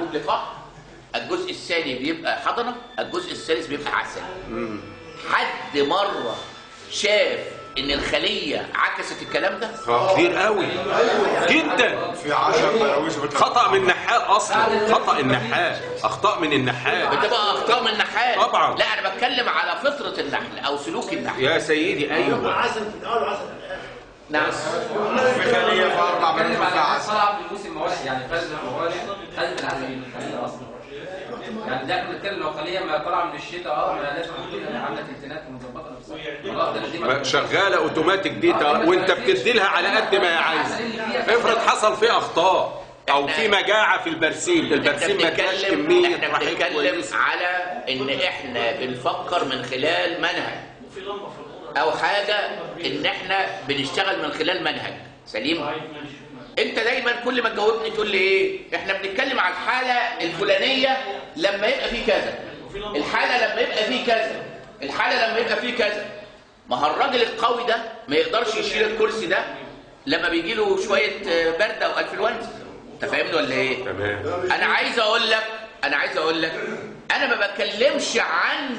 عندهم لقاح الجزء الثاني بيبقى حضنه الجزء الثالث بيبقى عسل حد مره شاف ان الخليه عكست الكلام ده آه، كتير قوي جدا في 10 براويز خطأ من النحال اصلا خطأ النحال اخطاء من النحال بتبقى اخطاء من النحال طبعاً. لا انا بتكلم على فطره النحل او سلوك النحل يا سيدي ايوه عسل في الاول وعسل في الاخر نعم في خليه في اربع بنتكلم براويز على عسل طلع في الموسم مواشي يعني خزن مواشي خزن العالمين الخليه اصلا يعني ده احنا بنتكلم لو خليه ما طالعه من الشتاء اه ما لازم تكون عامله تلتينات ومظبطه نفسها خلاص ده دي ما- شغاله اوتوماتيك دي تا- وانت بتدي لها على قد ما هي عايزه افرض حصل فيه اخطاء او في مجاعه في البرسيم احنا البرسيم ما اداش بنتكلم كميه احنا رحيق بنتكلم كويسه على ان احنا بنفكر من خلال منهج او حاجه ان احنا بنشتغل من خلال منهج سليم انت دايما كل ما تجاوبني تقول لي ايه احنا بنتكلم على الحاله الفلانيه لما يبقى في كذا الحاله لما يبقى في كذا الحاله لما يبقى في كذا ما هو الراجل القوي ده ما يقدرش يشيل الكرسي ده لما بيجي له شويه آه، برد او انفلونزا انت فاهمني ولا ايه تمام انا عايز اقول لك انا عايز اقول لك انا ما بتكلمش عن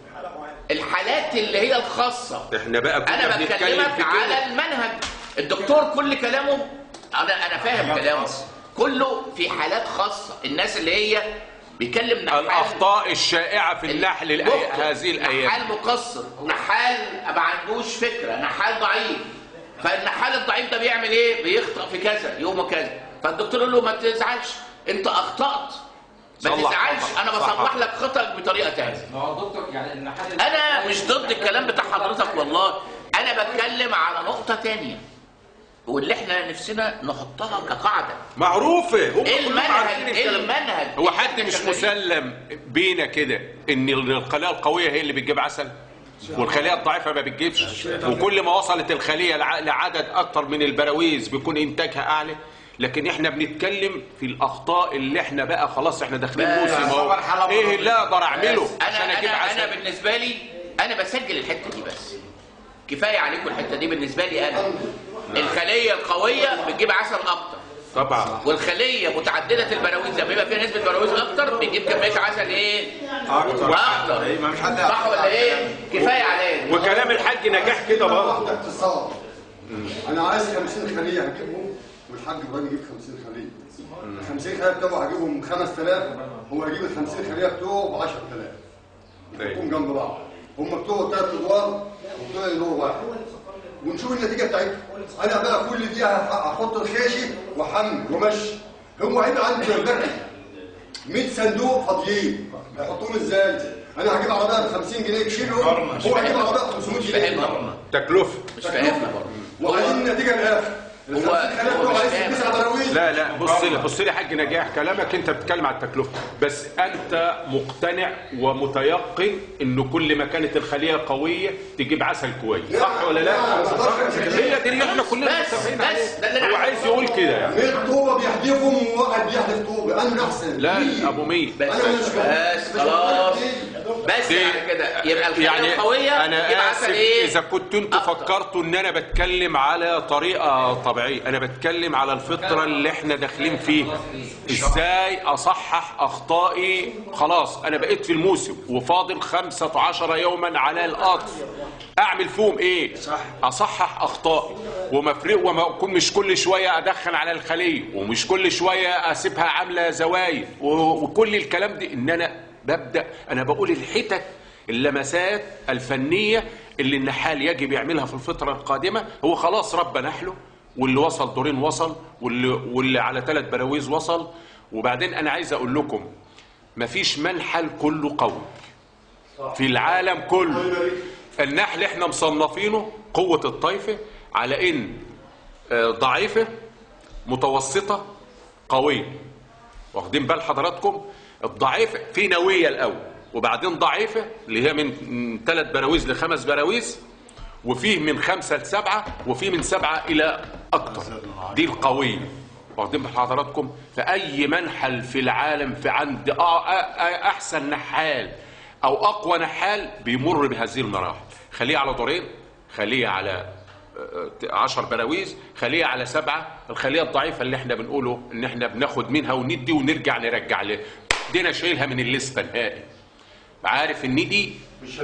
الحالات اللي هي الخاصه احنا بقى كنا انا بنتكلم بكلمك في على كده المنهج الدكتور كل كلامه انا انا فاهم كلامه كله في حالات خاصه الناس اللي هي بيكلم نحال الاخطاء الشائعه في النحل الأي... مخطئ. هذه الايام نحال مقصر نحال ما عندوش فكره نحال ضعيف فالنحال الضعيف ده بيعمل ايه بيخطئ في كذا يوم كذا فالدكتور يقول له ما تزعلش انت اخطات ما صلح تزعلش خطأ. انا صح. بصلح لك خطأك بطريقه تانية ما هو الدكتور يعني النحال انا مش ضد الكلام بتاع حضرتك والله انا بتكلم على نقطه تانية واللي احنا نفسنا نحطها كقاعده معروفه هم ايه كلهم عارفين المنهج ايه الكلام ده. المنهج هو حد مش مسلم بينا كده ان الخلايا القويه هي اللي بتجيب عسل والخليه الضعيفه ما بتجيبش وكل ما وصلت الخليه لع- لعدد اكتر من البراويز بيكون انتاجها اعلى لكن احنا بنتكلم في الاخطاء اللي احنا بقى خلاص احنا داخلين بس. موسم اهو ايه اللي اقدر اعمله انا عشان اجيب انا انا عسل بالنسبه لي انا بسجل الحته دي بس كفايه عليكم الحته دي بالنسبه لي انا الخليه القويه بتجيب عسل اكتر طبعا والخليه متعدده البراويز لما يبقى فيها نسبه براويز اكتر بتجيب كميه عسل ايه اكتر اكتر إيه، ما مش حد صح ولا ايه كفايه عليا وكلام الحاج نجاح كده برضه واحدة اقتصاد انا عايز 50 خليه هجيبهم والحاج ابراهيم يجيب 50 خليه 50 خليه بتوعه هجيبهم 5000 هو هيجيب ال 50 خليه بتوعه ب 10000 يكون جنب بعض هم بتوعه ثلاث ادوار وبتوعي دور واحد ونشوف النتيجه بتاعتها انا بقى كل دي هحط الخاشي واحمل ومشي هو هيبقى عنده شركه 100 صندوق فاضيين هيحطوهم ازاي؟ انا هجيب عربيه ب 50 جنيه يشيلهم هو هيجيب عربيه ب 500 مش جنيه فاهمنا برضه تكلفه مش فاهمنا برضه وعايزين النتيجه الاخر هو- ال 50 خليه هو بتوعه مش عايز فاهم. تسع براويز لا لا بص لي بص لي يا حاج نجاح كلامك انت بتتكلم على التكلفه بس انت مقتنع ومتيقن ان كل ما كانت الخليه قويه تجيب عسل كويس صح ولا لا؟ هي دي اللي احنا كلنا بس متفقين بس عليها ده اللي انا هو عايز عايز يقول كده يعني 100 طوبه بيحدفهم وواحد بيحدف طوبه انا احسن لا ليه؟ ابو مين بس أنا مش بس مش خلاص بس دي- يعني كده يبقى الخليه يعني القويه انا تجيب اسف عسل ايه اذا كنت انتوا أكتر. فكرتوا ان انا بتكلم على طريقه طبيعيه انا بتكلم على الفطره اللي احنا داخلين فيها ازاي اصحح اخطائي خلاص انا بقيت في الموسم وفاضل 15 يوما على القطر اعمل فيهم ايه اصحح اخطائي وما افرق وما اكون مش كل شويه ادخن على الخليه ومش كل شويه اسيبها عامله زوايد و- وكل الكلام ده ان انا ببدا انا بقول الحتت اللمسات الفنيه اللي النحال يجب يعملها في الفتره القادمه هو خلاص رب نحله واللي وصل دورين وصل واللي, واللي على ثلاث براويز وصل وبعدين انا عايز اقول لكم مفيش منحل كله قوي في العالم كله النحل احنا مصنفينه قوة الطائفة على ان آه، ضعيفة متوسطة قوية واخدين بال حضراتكم الضعيفة في نوية الأول وبعدين ضعيفة اللي هي من ثلاث براويز لخمس براويز وفيه من خمسة لسبعة وفيه من سبعة إلى أكتر دي القوية واخدين بال حضراتكم فأي منحل في العالم في عند أ- أ- أ- أحسن نحال أو أقوى نحال بيمر بهذه المراحل خليه على دورين خليه على 10 براويز خليه على سبعة الخليه الضعيفه اللي احنا بنقوله ان احنا بناخد منها وندي ونرجع نرجع له دي انا شايلها من الليسته نهائي عارف ان دي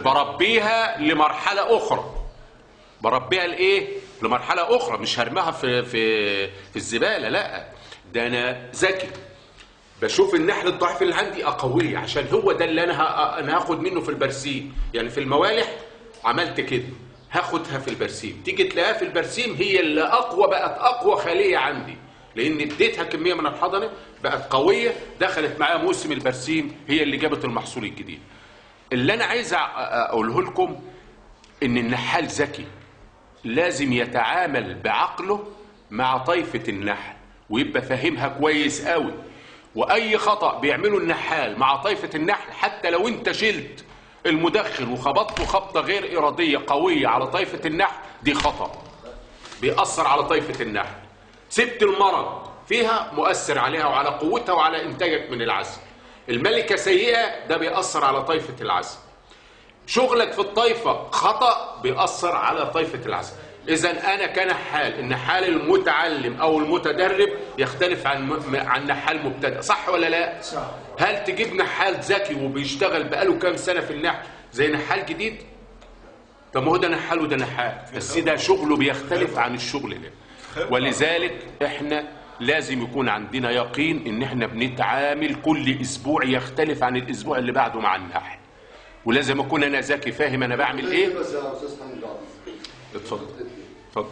بربيها لمرحله اخرى بربيها لايه لمرحله اخرى مش هرميها في في في الزباله لا ده انا ذكي بشوف النحل الضعيف اللي عندي اقويه عشان هو ده اللي انا ه- انا هاخد منه في البرسيم يعني في الموالح عملت كده هاخدها في البرسيم تيجي تلاقيها في البرسيم هي اللي اقوى بقت اقوى خليه عندي لان اديتها كميه من الحضنه بقت قويه دخلت معايا موسم البرسيم هي اللي جابت المحصول الجديد اللي انا عايز أ- اقوله لكم ان النحال ذكي لازم يتعامل بعقله مع طائفة النحل ويبقى فاهمها كويس قوي واي خطأ بيعمله النحال مع طائفة النحل حتى لو انت شلت المدخن وخبطته خبطة غير ارادية قوية على طائفة النحل دي خطأ بيأثر على طائفة النحل سبت المرض فيها مؤثر عليها وعلى قوتها وعلى انتاجك من العسل الملكة سيئة ده بيأثر على طائفة العسل شغلك في الطائفة خطأ بيأثر على طائفة العسل إذا أنا كنحال النحال المتعلم أو المتدرب يختلف عن م- عن نحال مبتدئ صح ولا لا؟ صح هل تجيب نحال ذكي وبيشتغل بقاله كام سنة في النحل زي نحال جديد؟ طب ما هو ده نحال وده نحال بس ده شغله بيختلف عن الشغل ده ولذلك احنا لازم يكون عندنا يقين ان احنا بنتعامل كل اسبوع يختلف عن الاسبوع اللي بعده مع النحل ولازم اكون انا ذكي فاهم انا بعمل ايه بس يا استاذ حمد عبد اتفضل اتفضل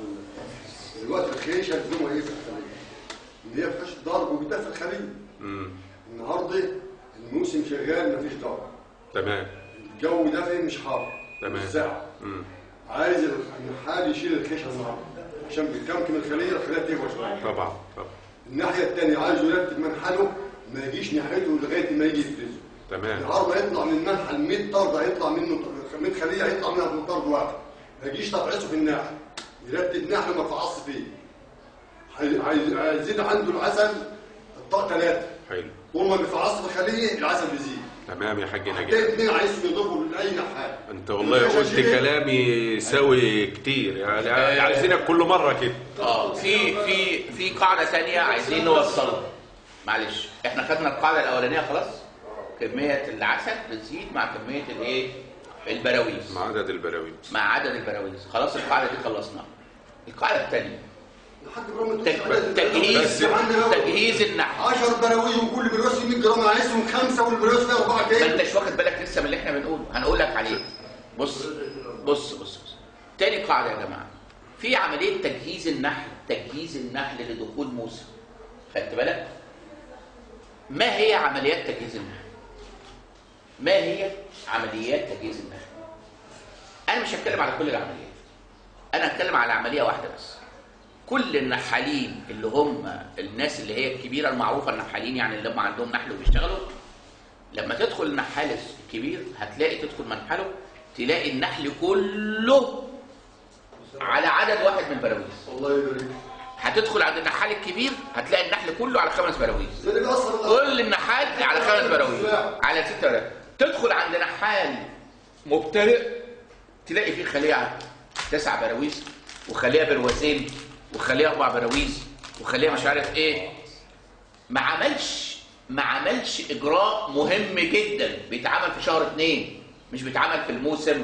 دلوقتي الخيشه الزومه ايه في الخليج؟ ان هي فيهاش ضرب وبتدافع الخليج النهارده الموسم شغال مفيش ضرب تمام الجو دافي مش حار تمام. مش ساقع عايز النحال يشيل الخيشه النهارده عشان بيكمكم الخليه الخليه تهوى شويه طبعا طبعا الناحيه الثانيه عايزه يرتب منحله ما يجيش ناحيته لغايه ما يجي يفرزه تمام النهارده يطلع من منحل 100 طرد هيطلع منه 100 خليه هيطلع منها من طرد واحد ما يجيش تفعيصه في الناحل يرتب نحل ما يفعصش فيه هي- هي- هيزيد عنده العسل الطاقه ثلاثه حلو طول ما بيفعص في الخليه العسل بيزيد تمام يا حاج نجيب تلاقي اثنين عايزوا يضربوا لاي نحال انت والله قلت كلام يساوي كتير يعني عايزينك كل مره كده اه في في في قاعده ثانيه عايزين نوصلها معلش احنا خدنا القاعده الاولانيه خلاص كميه العسل بتزيد مع كميه الايه البراويز مع عدد البراويز مع عدد البراويز خلاص القاعده دي خلصناها القاعده الثانيه الحاج ابراهيم تج- تجهيز تجهيز النحل 10 براويز وكل براويز فيه 100 جرام انا عايزهم خمسه والبراويز فيها اربعه ما كيلو انتش واخد بالك لسه من اللي احنا بنقوله هنقول لك عليه بص بص بص بص تاني قاعده يا جماعه في عمليه تجهيز النحل تجهيز النحل لدخول موسم خدت بالك ما هي عمليات تجهيز النحل ما هي عمليات تجهيز النحل انا مش هتكلم على كل العمليات انا هتكلم على عمليه واحده بس كل النحالين اللي هم الناس اللي هي الكبيره المعروفه النحالين يعني اللي هم عندهم نحل وبيشتغلوا لما تدخل النحال الكبير هتلاقي تدخل منحله تلاقي النحل كله على عدد واحد من البراويز الله يبارك هتدخل عند النحال الكبير هتلاقي النحل كله على خمس براويز ده اللي بيأثر كل النحال على خمس براويز على ست براويز تدخل عند نحال مبتدئ تلاقي فيه خلية تسع براويز وخلية بروازين وخلية اربع براويز وخلية مش عارف ايه ما عملش ما عملش اجراء مهم جدا بيتعمل في شهر اتنين مش بيتعمل في الموسم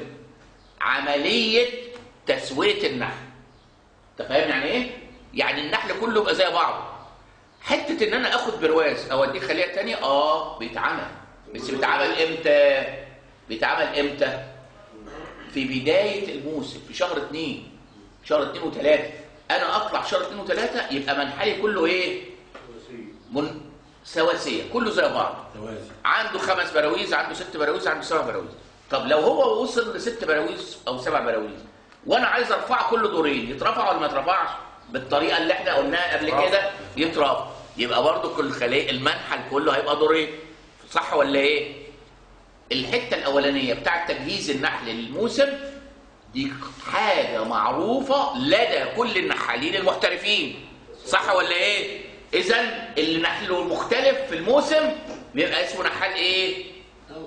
عملية تسوية النحل انت فاهم يعني ايه؟ يعني النحل كله يبقى زي بعضه حته ان انا اخد برواز او اديه خليه تانية اه بيتعمل بس بيتعمل امتى؟ بيتعمل امتى؟ في بدايه الموسم في شهر اتنين شهر اتنين وتلاته انا اطلع شهر اتنين وتلاته يبقى منحلي كله ايه؟ من سواسيه كله زي بعض عنده خمس براويز عنده ست براويز عنده سبع براويز طب لو هو وصل لست براويز او سبع براويز وانا عايز ارفعه كل دورين يترفع ولا ما يترفعش بالطريقه اللي احنا قلناها قبل كده يترفع يبقى برضو كل خليه المنحل كله هيبقى دورين صح ولا ايه الحته الاولانيه بتاعه تجهيز النحل للموسم دي حاجه معروفه لدى كل النحالين المحترفين صح ولا ايه اذا اللي نحله مختلف في الموسم بيبقى اسمه نحال ايه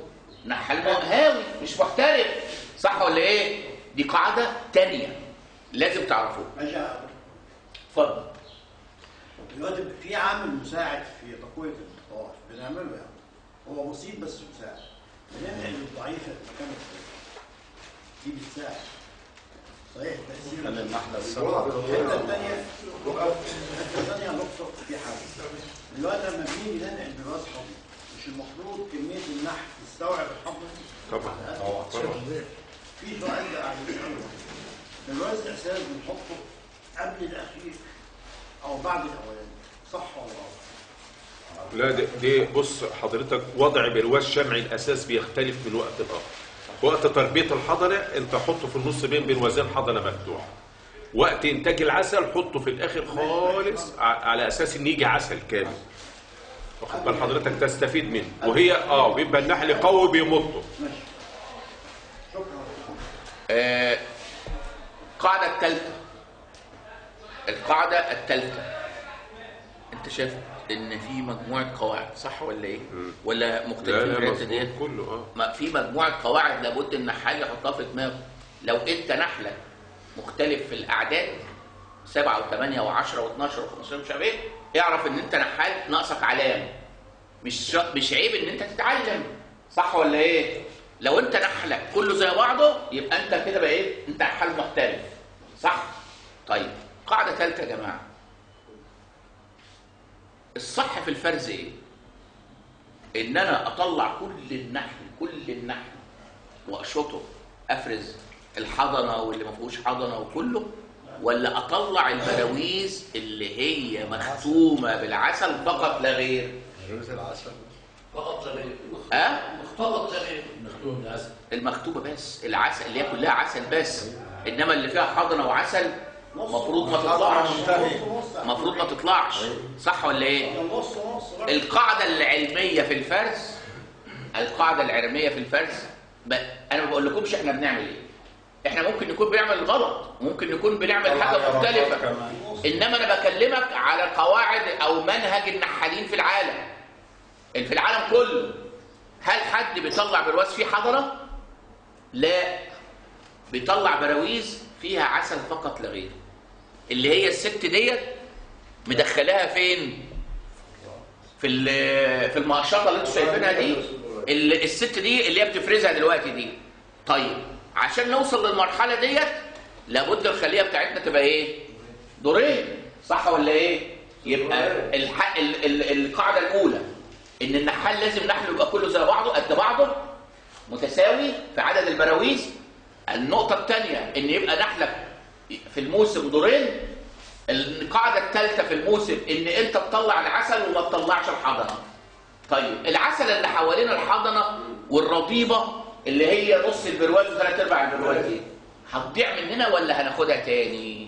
نحال هاوي مش محترف صح ولا ايه دي قاعده تانية لازم تعرفوه ماشي يا أخوي. اتفضل دلوقتي في عامل مساعد في تقويه الطوائف بنعمله يعني هو بسيط بس مساعد بننقل الضعيفه مكان القوي دي بتساعد صحيح تاثير خلي النحلة الحته الثانيه الحته الثانيه نقطه في حاجه دلوقتي لما بنيجي ننقل براس حمل مش المفروض كميه النحل تستوعب الحمل طبعا في سؤال ده قاعد يسأله. الراس اساس بنحطه قبل الاخير او بعد الاولاني صح ولا غلط؟ لا دي, دي بص حضرتك وضع برواز شمعي الاساس بيختلف من وقت لاخر وقت تربيه الحضنه انت حطه في النص بين بروازين حضنه مفتوح وقت انتاج العسل حطه في الاخر خالص ع- على اساس ان يجي عسل كامل واخد بال حضرتك تستفيد منه وهي اه بيبقى النحل قوي بيمطه ماشي شكرا آه، القاعدة الثالثة القاعدة الثالثة انت شايف ان في مجموعة قواعد صح ولا ايه؟ ولا لا مختلفين لا في الحتة ديت؟ مظبوط كله اه ما في مجموعة قواعد لابد ان حاجة يحطها في دماغه لو انت نحلك مختلف في الاعداد سبعة وثمانية وعشرة واثناشر وخمستاشر مش عارف ايه اعرف ان انت نحال ناقصك علامة مش شا- مش عيب ان انت تتعلم صح ولا ايه؟ لو انت نحلك كله زي بعضه يبقى انت كده بقيت انت نحال محترف صح؟ طيب قاعدة ثالثة يا جماعة الصح في الفرز ايه؟ ان انا اطلع كل النحل كل النحل واشطه افرز الحضنه واللي ما فيهوش حضنه وكله ولا اطلع البراويز اللي هي مختومه بالعسل فقط لا غير فقط لا غير ها فقط لا غير مختوم العسل المختومه بس العسل اللي هي كلها عسل بس انما اللي فيها حضنه وعسل المفروض ما تطلعش المفروض ما تطلعش صح ولا ايه نص نص القاعدة العلمية في الفرز القاعدة العلمية في الفرز ب... أنا ما بقول لكمش إحنا بنعمل إيه إحنا ممكن نكون بنعمل غلط ممكن نكون بنعمل حاجة مختلفة إنما أنا بكلمك على قواعد أو منهج النحالين في العالم في العالم كله هل حد بيطلع برواز فيه حضرة؟ لا بيطلع براويز فيها عسل فقط لا غير اللي هي الست ديت مدخلاها فين؟ في ال- في المقشطه اللي انتوا شايفينها دي ال- الست دي اللي هي بتفرزها دلوقتي دي طيب عشان نوصل للمرحله ديت لابد الخليه بتاعتنا تبقى ايه دورين صح ولا ايه يبقى الح... ال... ال... القاعده الاولى ان النحال لازم نحله يبقى كله زي بعضه قد بعضه متساوي في عدد البراويز النقطه الثانيه ان يبقى نحلك في الموسم دورين القاعدة الثالثة في الموسم إن أنت تطلع العسل وما تطلعش الحضنة. طيب العسل اللي حوالين الحضنة والرضيبة اللي هي نص البرواز وثلاث أرباع البرواز دي هتضيع مننا ولا هناخدها تاني؟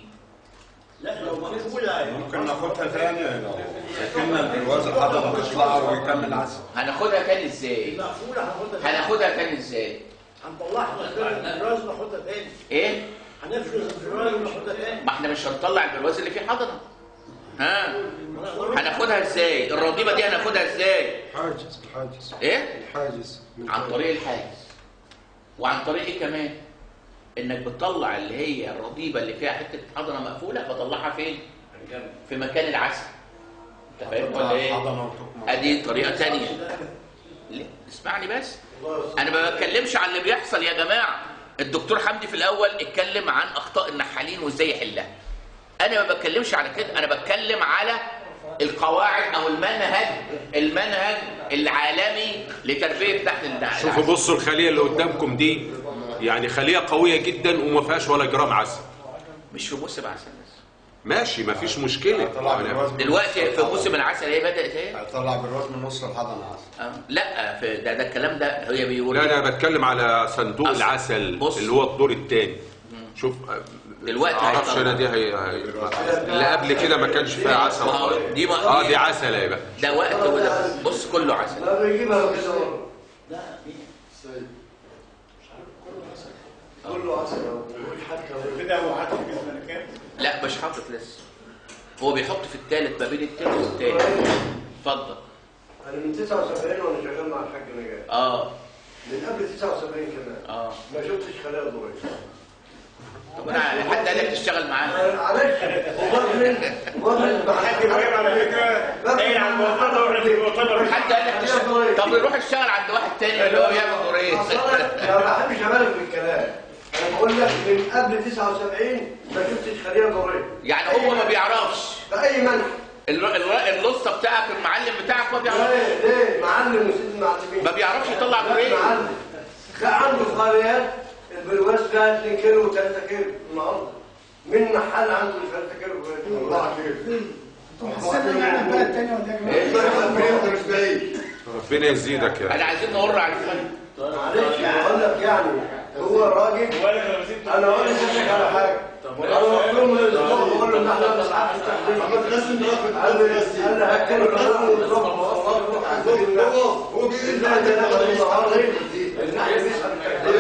لا لو مقفوله ممكن ناخدها تاني لو كنا البرواز الحضرة تطلع ويكمل عسل هناخدها تاني إزاي؟ مقفوله هناخدها تاني هناخدها تاني إزاي؟ هنطلعها من الراس ناخدها تاني إيه؟ هنفرز الراس وناخدها تاني ما إحنا مش هنطلع البرواز اللي فيه حضنة. ها؟ هناخدها إزاي؟ الرضيبة دي هناخدها إزاي؟ حاجز الحاجز إيه؟ الحاجز من عن طريق الحاجز وعن طريق ايه كمان انك بتطلع اللي هي الرضيبه اللي فيها حته حضنه مقفوله بطلعها فين في مكان العسل انت فاهم ولا ايه حضنة وتقمع ادي طريقه تانية ليه؟ اسمعني بس انا ما بتكلمش عن اللي بيحصل يا جماعه الدكتور حمدي في الاول اتكلم عن اخطاء النحالين وازاي يحلها انا ما بتكلمش على كده انا بتكلم على القواعد او المنهج المنهج العالمي لتربيه نحل النحل شوفوا بصوا الخليه اللي قدامكم دي يعني خليه قويه جدا وما فيهاش ولا جرام عسل مش في موسم عسل بس ماشي ما فيش مشكله طلع بالرواز من دلوقتي في موسم العسل هي بدات ايه؟ هيطلع بالرواز من نص الحضنة عسل آه. لا في ده ده الكلام ده هي بيقول لا انا بتكلم على صندوق أصل- العسل بص. اللي هو الدور الثاني شوف دلوقتي ما اعرفش هيطلع. انا دي هي... هي... اللي قبل كده ما كانش فيها عسل ما هو دي بقى اه دي عسل اهي بقى ده وقت وده بص كله عسل لا بيجيبها كده مرة. لا في كله عسل حتى كده هو حاطط في الملكات لا مش حاطط لسه هو بيحط في الثالث ما بين الثالث والثاني اتفضل انا من 79 وانا شغال مع الحاج نجاة اه من قبل 79 كمان اه ما شفتش خلايا ضوئيه طب انا حد قال لك تشتغل معانا معلش وبدل وبدل حاج ابراهيم على فكره قايل على المؤتمر واحنا في المؤتمر حد قال لك تشتغل طب يروح يشتغل عند واحد تاني اللي هو بيعمل دورين أصل أنا ما بحبش ابالغ في الكلام انا بقول لك من قبل 79 ما شفتش خليه دوريه يعني هو ما بيعرفش باي منح ال- ال- اللصه بتاعك المعلم بتاعك ما بيعرفش ليه ليه معلم وسيد المعلمين ما بيعرفش يطلع لا، دورين معلم ده عنده خاليات البرواز ده 2 كيلو و3 كيلو النهارده من محل عنده 3 كيلو الله خير حسنا يعني البلد تاني ولا ايه يا جماعه؟ انت مش بعيد ربنا يزيدك يا انا عايزين نقر على الفن معلش بقول لك يعني هو راجل انا اقول لك على حاجه انا قلت له من الاسبوع بقول له ان احنا ما بنلعبش تحديد اما تقسم رافد قال لي قال لي هتكلم كلام ونضرب هو هو بيقول لا ده انا بقول النهارده ان احنا بنسحب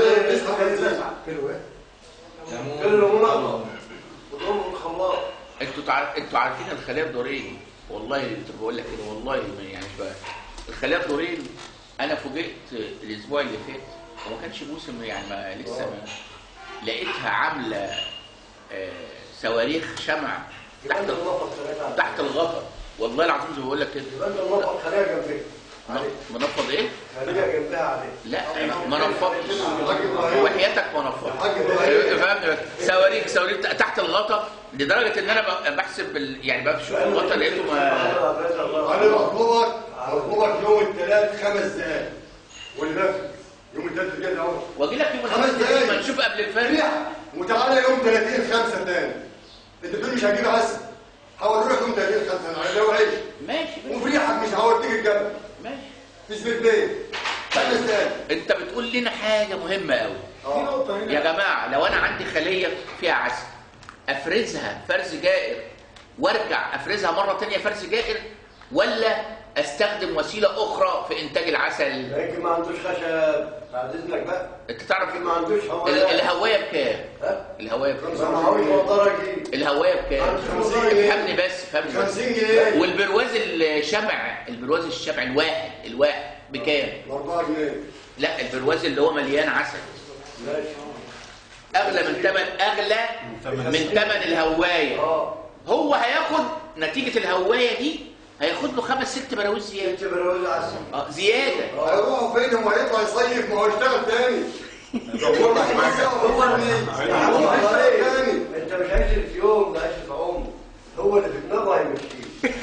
التحديد كله منقطع وضرب الخلاط انتوا تعرف انتوا عارفين الخلايا الدوريه والله كنت بقول لك كده والله ما يعني مش بقى الخلايا الدوريه انا فوجئت الاسبوع اللي فات وما كانش موسم يعني ما لسه ما لقيتها عامله آه، صواريخ شمع تحت تحت الغطا والله العظيم زي ما بقول لك كده يبقى انت منقط خليها جنبك من- منفض ايه؟ خليها جنبها عليه لا ما نفضتش وحياتك ما نفضتش حاج ابراهيم فاهم صواريخ صواريخ تحت الغطا لدرجه ان انا ب- بحسب ال... يعني بشوف الغطا لقيته ما انا بطلبك بطلبك يوم الثلاث خمس دقائق واللي نفسك يوم الثلاث الجاي الاول واجي لك يوم خمس الخميس دقايق. ما نشوف قبل الفرق ريح وتعالى يوم 30 5 تاني انت بتقول مش هجيب عسل هوري لك يوم 30 5 انا لو عيش ماشي وفي ريحك مش هوديك الجبل ماشي مش بالبيت خمس دقايق انت بتقول لنا حاجه مهمه قوي في نقطه هنا يا جماعه لو انا عندي خليه فيها عسل افرزها فرز جائر وارجع افرزها مره تانية فرز جائر ولا استخدم وسيله اخرى في انتاج العسل يمكن ما عندوش خشب بعد اذنك بقى انت تعرف يمكن ما عندوش ال- هوايه الهوايه بكام ها؟ الهوايه ما بكام معهوش مقدره يجيب الهوايه بكام 50 جنيه. افهمني بس افهمني بس 50 جنيه والبرواز الشمع البرواز الشمع الواحد الواحد بكام 4 جنيه لا البرواز اللي هو مليان عسل اغلى من ثمن اغلى من ثمن الهوايه اه هو هياخد نتيجه الهوايه دي هياخد له خمس ست براويز زياده انت بروز عسل اه زياده هيروحوا فين هو هيطلع يصيف ما هو يشتغل تاني والله ما هو هو هيشتغل تاني انت مش عايش في يوم ده عايش في عمر هو اللي في دماغه هيمشيه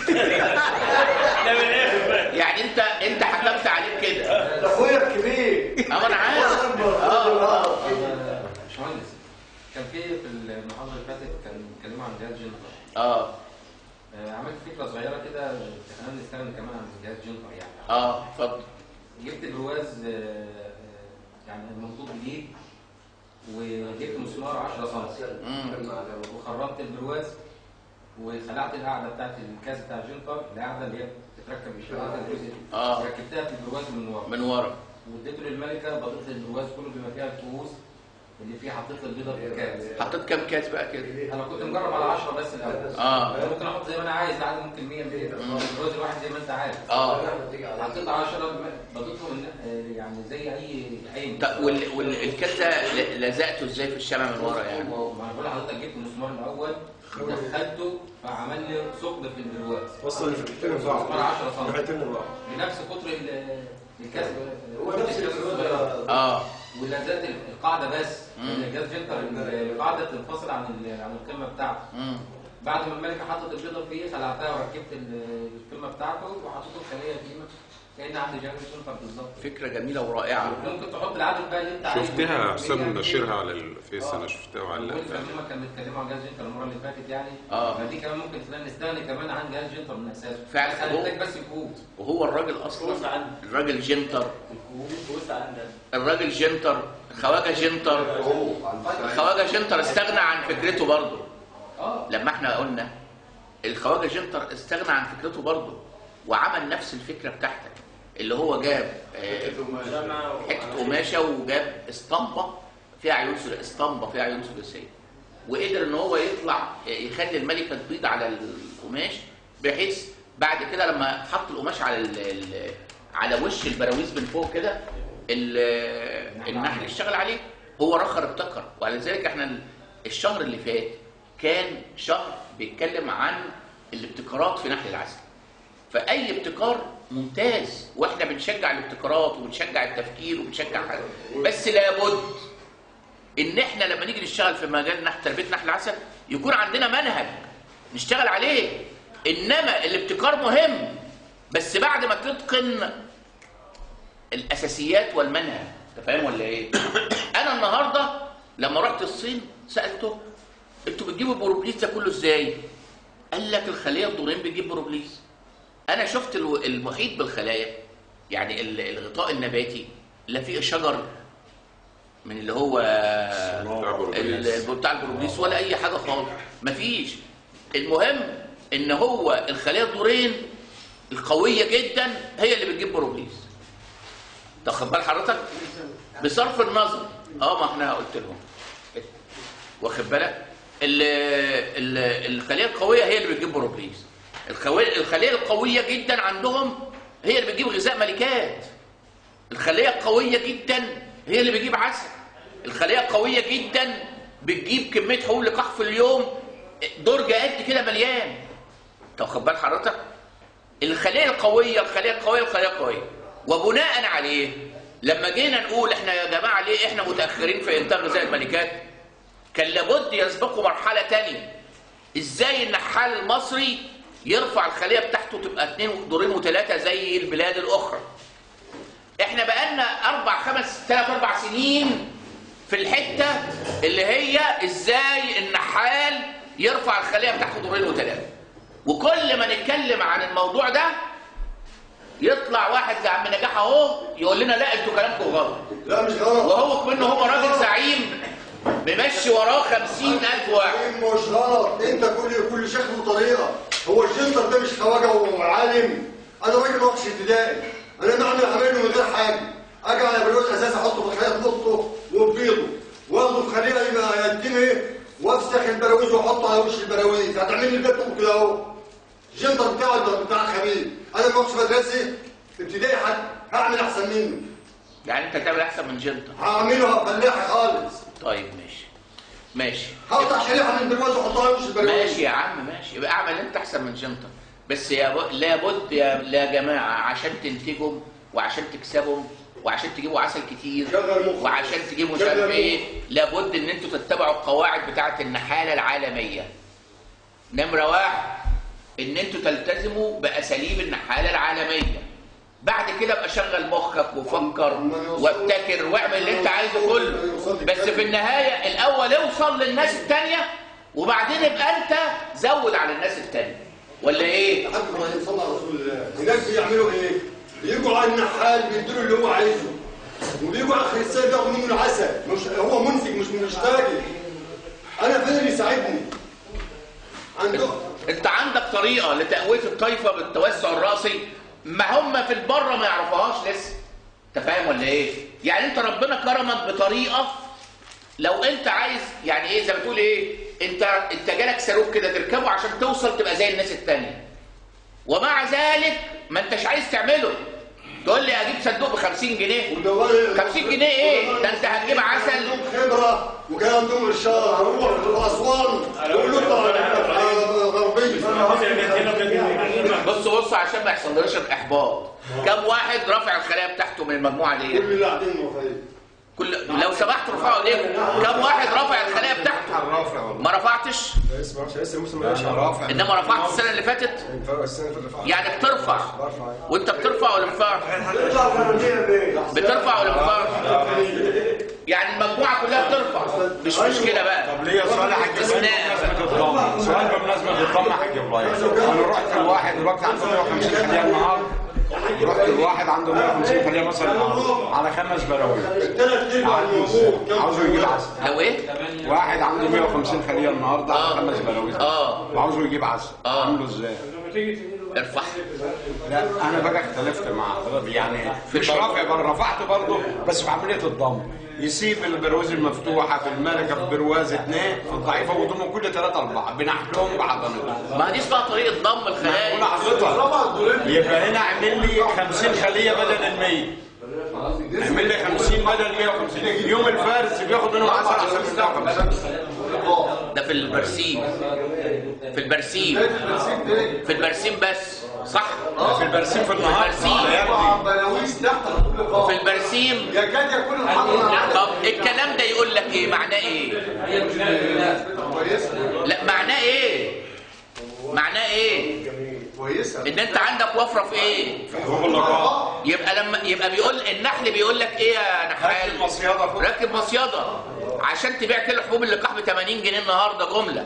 يعني انت انت حكمت عليه كده ده اخويا الكبير اه انا عارف اكبر اه اه باشمهندس كان في في المحاضره اللي فاتت كان بيتكلموا عن جهاز جنتر اه آه، عملت فكره صغيره كده خلينا نستغنى كمان عن جهاز جنتر يعني اه اتفضل جبت برواز آه، آه، يعني المخطوط جديد وجبت مسمار 10 سم مم. وخربت البرواز وخلعت القاعده بتاعت الكاس بتاع الجنتر القاعده اللي هي بتتركب بالشبكه الجزء آه. ركبتها في البرواز من ورا من ورا واديته للملكه بضيت البرواز كله بما فيها الكؤوس اللي فيه حطيت له البيضه في الكاس حطيت كام كاس بقى كده انا كنت مجرب على 10 بس الاول اه أنا ممكن احط زي ما انا عايز عادي ممكن 100 200 البرواز الواحد زي ما انت عايز اه حطيت 10 بضيفهم آه، يعني زي اي اي طب وال- والكاس ده ل- لزقته ازاي في الشمع من ورا يعني ما انا بقول لحضرتك جبت المسمار الاول دخلته فعمل لي ثقب في البرواز وصل الفكرتين ببعض مسمار 10 سم الفكرتين ببعض بنفس قطر ال- الكاس هو نفس الفلوس اه ولزقت القاعده بس مم. الجهاز جنتر القاعده تنفصل عن ال- عن القمه بتاعته مم. بعد ما الملكه حطت البيضه فيه خلعتها وركبت ال- القمه بتاعته وحطيت الخليه فيه كان عندي جهاز جنتر بالظبط فكره جميله ورائعه ممكن تحط العدد بقى اللي انت عايزه شفتها يا حسام مية، منشرها على الفيس انا شفتها وعلقتها والفنانين كانوا بيتكلموا عن جهاز جنتر المره اللي فاتت يعني آه. فدي كمان ممكن تخلينا نستغني كمان عن جهاز جنتر من اساسه فعلا. بس هنحتاج بس الكود وهو الراجل اصلا الراجل جنتر الراجل جنتر خواجه جنتر خواجه جنتر استغنى عن فكرته برضه اه لما احنا قلنا الخواجه جنتر استغنى عن فكرته برضه وعمل نفس الفكره بتاعتك اللي هو جاب آه، حته قماشه وجاب اسطمبه فيها عيون ثلاثيه اسطمبه فيها عيون ثلاثيه وقدر ان هو يطلع يخلي الملكه تبيض على القماش بحيث بعد كده لما حط القماش على ال ال على وش البراويز من فوق كده ال- النحل اشتغل عليه هو رخر ابتكر ولذلك احنا ال- الشهر اللي فات كان شهر بيتكلم عن الابتكارات في نحل العسل فاي ابتكار ممتاز واحنا بنشجع الابتكارات وبنشجع التفكير وبنشجع حاجة. بس لابد ان احنا لما نيجي نشتغل في مجال نحل تربيه نحل العسل يكون عندنا منهج نشتغل عليه انما الابتكار مهم بس بعد ما تتقن الاساسيات والمنهج انت فاهم ولا ايه انا النهارده لما رحت الصين سالته انتوا بتجيبوا البروبليس ده كله ازاي قال لك الخليه الدورين بتجيب بروبليس انا شفت الو- المحيط بالخلايا يعني ال- الغطاء النباتي لا فيه شجر من اللي هو ال- بتاع البروبليس ولا اي حاجه خالص مفيش المهم ان هو الخلايا الدورين القويه جدا هي اللي بتجيب بروبليس تاخد بال حضرتك بصرف النظر اه ما احنا قلت لهم واخد بالك ال- ال- الخليه القويه هي اللي بتجيب بروبليس الخوي- الخليه القويه جدا عندهم هي اللي بتجيب غذاء ملكات الخليه القويه جدا هي اللي بتجيب عسل الخليه القويه جدا بتجيب كميه حبوب لقاح في اليوم درج قد كده مليان تاخد بال حضرتك الخليه القويه الخليه القويه الخليه القويه وبناء عليه لما جينا نقول احنا يا جماعه ليه احنا متاخرين في انتاج غذاء الملكات كان لابد يسبقوا مرحله تانية ازاي النحال المصري يرفع الخليه بتاعته تبقى اتنين دورين وثلاثه زي البلاد الاخرى احنا بقالنا اربع خمس ثلاث اربع سنين في الحته اللي هي ازاي النحال يرفع الخليه بتاعته دورين وثلاثه وكل ما نتكلم عن الموضوع ده يطلع واحد زي عم نجاح اهو يقول لنا لا انتوا كلامكم غلط لا مش غلط وهو كمان هو راجل زعيم بيمشي وراه خمسين ألف واحد مش غلط انت كل كل شيخ له طريقه هو الجندر ده مش خواجه وعالم انا راجل وحش ابتدائي انا بعمل عمايله من غير حاجه اجي على بلوز اساس احطه في الخليه تنطه وبيضه واخده في خليه يبقى يتني وافسخ البراويز واحطه على وش البراويز هتعمل لي البيت كده اهو الجندر بتاعه ده بتاع خبيث انا ما كنتش مدرسه ابتدائي حد هعمل احسن منه يعني انت تعمل احسن من جنطة هعمله فلاحي خالص طيب ماشي ماشي هقطع شريحه من البرواز واحطها على وش البراويز ماشي يا عم ماشي يبقى اعمل انت احسن من جنطة بس يا ب... لابد يا يا جماعه عشان تنتجهم وعشان تكسبهم وعشان تجيبوا عسل كتير شغل مخك. وعشان تجيبوا مش شغل عارف مخك. ايه لابد ان انتوا تتبعوا القواعد بتاعه النحاله العالميه نمره واحد ان انتوا تلتزموا باساليب النحاله العالميه بعد كده ابقى شغل مخك وفكر وابتكر واعمل اللي انت عايزه كله بس في النهايه الاول اوصل للناس التانيه وبعدين ابقى انت زود على الناس التانيه ولا ايه؟ حد ما يصلى على رسول الله الناس بيعملوا ايه؟ بيجوا على النحال بيدوا له اللي هو عايزه وبيجوا اخر السنه بياخدوا منه العسل مش هو منتج مش مش تاجر انا فين اللي يساعدني؟ عندهم انت عندك طريقه لتقويه الطائفه بالتوسع الراسي ما هم في البره ما يعرفوهاش لسه انت فاهم ولا ايه يعني انت ربنا كرمك بطريقه لو انت عايز يعني ايه زي ما تقول ايه انت انت جالك صاروخ كده تركبه عشان توصل تبقى زي الناس التانية ومع ذلك ما انتش عايز تعمله تقول لي اجيب صندوق ب 50 جنيه 50 جنيه ايه ده انت هتجيب عسل عندهم خبره وكان عندهم ارشاد روح في اسوان يقول له غربيه بص بص عشان ما يحصلناش الاحباط كم واحد رافع الخلايا بتاعته من المجموعه دي كل اللي قاعدين موافقين كل لو سمحت رفعوا ايديكم كم واحد رافع الخلايا بتاعته ما رفعتش اسمع عشان لسه الموسم ماشي رافع انما رفعت السنه اللي فاتت السنه اللي فاتت يعني بترفع برفع وانت بترفع ولا بترفع يطلع فرديه بيه بترفع ولا بترفع يعني المجموعه كلها بترفع مش مشكله بقى طب ليه سؤال حاج ابراهيم بمناسبه الضم سؤال بمناسبه الضم يا حاج ابراهيم انا رحت لواحد دلوقتي عنده 150 خليه النهارده رحت لواحد عنده 150 خليه مثلا على خمس براويز الثلاث ارباع الموجود عاوزه يجيب عسل لو ايه واحد عنده 150 خليه النهارده على خمس براويز اه وعاوزه يجيب عسل آه. عامله ازاي؟ ارفع لا انا بقى اختلفت مع حضرتك يعني في مش الضم. رافع بل رفعته برضه بس في عمليه الضم يسيب البرواز المفتوحه في الملكه في برواز اثنين في الضعيفه ويضمهم كل ثلاثه اربعه بنحلهم بعضنهم ما دي اسمها طريقه ضم الخلايا هنا حضرتك يبقى هنا اعمل لي 50 خليه بدل ال 100 اعمل لي 50 بدل 150 يوم الفارس بياخد منهم 10 احسن من 150 لقاح ده في البرسيم في البرسيم في البرسيم بس صح في البرسيم في في النهار البرسيم بلاويز تحت حبوب لقاح في البرسيم يكاد يكون الحمل طب الكلام ده يقول لك ايه معناه ايه كويسه لا معناه ايه معناه ايه كويسه ان انت عندك وفره في ايه حبوب اللقاح يبقى لما يبقى بيقول النحل بيقول لك ايه يا نحال ركب مصيادة فوق. ركب مصيده عشان تبيع كيلو حبوب اللقاح ب 80 جنيه النهارده جمله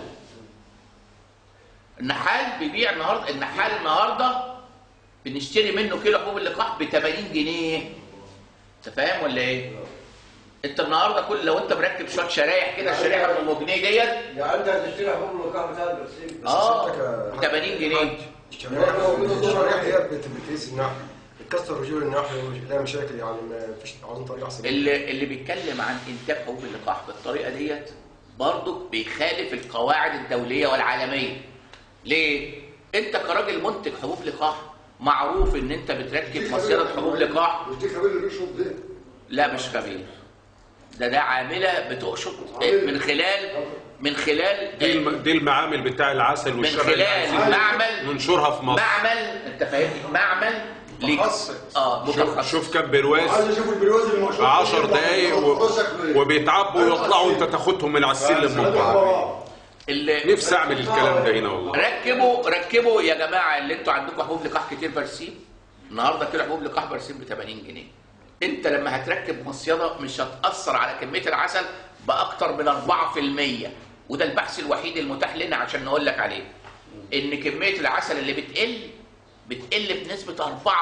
النحال بيبيع النهارده النحال النهارده بنشتري منه كيلو حبوب اللقاح ب 80 جنيه انت فاهم ولا ايه انت النهارده كل لو انت مركب شويه شرايح كده الشريحه ب 100 جنيه ديت يعني انت هتشتري حبوب اللقاح بتاع البرسيم اه ب 80 جنيه الشرائح هي بت- بتقيس النحل بتكسر رجول النحل ولا مشاكل يعني ما فيش عاوزين طريقه احسن اللي اللي بيتكلم عن انتاج حبوب اللقاح بالطريقه ديت برضه بيخالف القواعد الدوليه والعالميه ليه انت كراجل منتج حبوب لقاح معروف ان انت بتركب مصيده حبوب لقاح مش دي خبير اللي بيشرب ده لا مش خبير ده ده عامله بتقشط من خلال من دي, خلال الم... دي المعامل بتاع العسل من والشبع خلال اللي عايزين معمل ننشرها في مصر معمل انت فاهمني معمل ليك اه شوف, متخصص شوف كم برواز عايز اشوف البرواز اللي مشروب 10 دقايق و... وبيتعبوا ويطلعوا وانت تاخدهم من على السلم من بعض اللي نفسي اعمل الكلام ده هنا والله ركبوا ركبوا يا جماعه اللي انتوا عندكم حبوب لقاح كتير برسيم النهارده كيلو حبوب لقاح برسيم ب 80 جنيه انت لما هتركب مصيده مش هتاثر على كميه العسل باكتر من 4% وده البحث الوحيد المتاح لنا عشان نقول لك عليه ان كميه العسل اللي بتقل بتقل بنسبه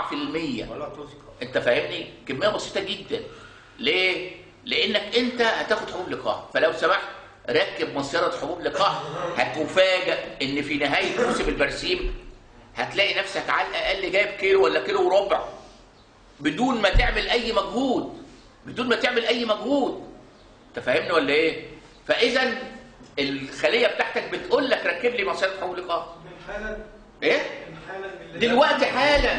4% انت فاهمني كميه بسيطه جدا ليه لانك انت هتاخد حبوب لقاح فلو سمحت ركب مصيده حبوب لقاح هتفاجئ ان في نهايه موسم البرسيم هتلاقي نفسك على الاقل جايب كيلو ولا كيلو وربع بدون ما تعمل اي مجهود بدون ما تعمل اي مجهود انت فاهمني ولا ايه فاذا الخليه بتاعتك بتقول لك ركب لي مصيده حبوب لقاح ايه دلوقتي حالا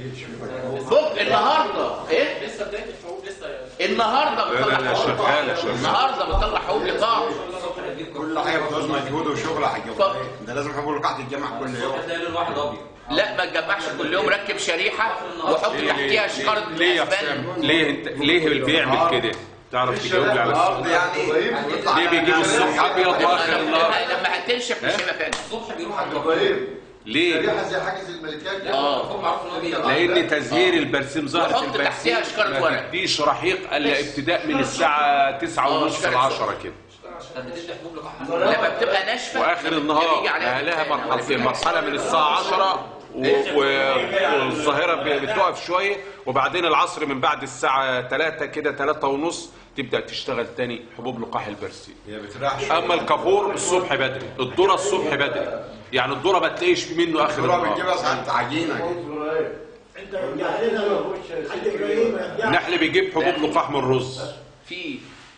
فوق النهارده ايه لسه بدايه الحبوب لسه النهارده لا لا بتطلع لا حبوب لقاح. شغاله شغاله النهارده بتطلع حبوب لقاح كل حاجه بتعوز مجهود وشغل هيجيب ف- ده لازم حبوب اللقاح تتجمع كل يوم هتلاقي لون واحد ابيض لا ما تجمعش كل يوم ركب شريحه وحط تحتيها شكاره ليه يا الاسبان حسام ليه انت ليه اللي بيعمل كده تعرف تجاوب لي على السؤال الارض يعني يطلع ليه بيجيب الصبح ابيض واخر النهار لما لما هتنشف مش هيبقى فاهم الصبح بيروح على ابراهيم ليه ريحه زي حاجز الملكات اه الفوق معروف ان هو بيبقى لان تزهير البرسيم ظهرت وحط تحتيها البرسيم شكارة ما ورق. تديش رحيق الا ابتداء من الساعه 9 ونص ل شكارة 10 كده طب بتدي حبوب لقاح لما بتبقى ناشفه واخر بيجي النهار عليها اهلها دخان. مرحلتين مرحله من الساعه 10 و- و- والظاهره ب- بتقف شويه وبعدين العصر من بعد الساعه 3 كده 3 ونص تبدا تشتغل تاني حبوب لقاح البرسيم هي بتريح اما الكافور الصبح بدري الذره الصبح بدري يعني الذره ما تلاقيش منه اخر الدكتوره النهار بتجيبها ساعه عجينه كده انت رجعت لنا حاج ابراهيم رجعت النحل بيجيب حبوب لقاح من الرز في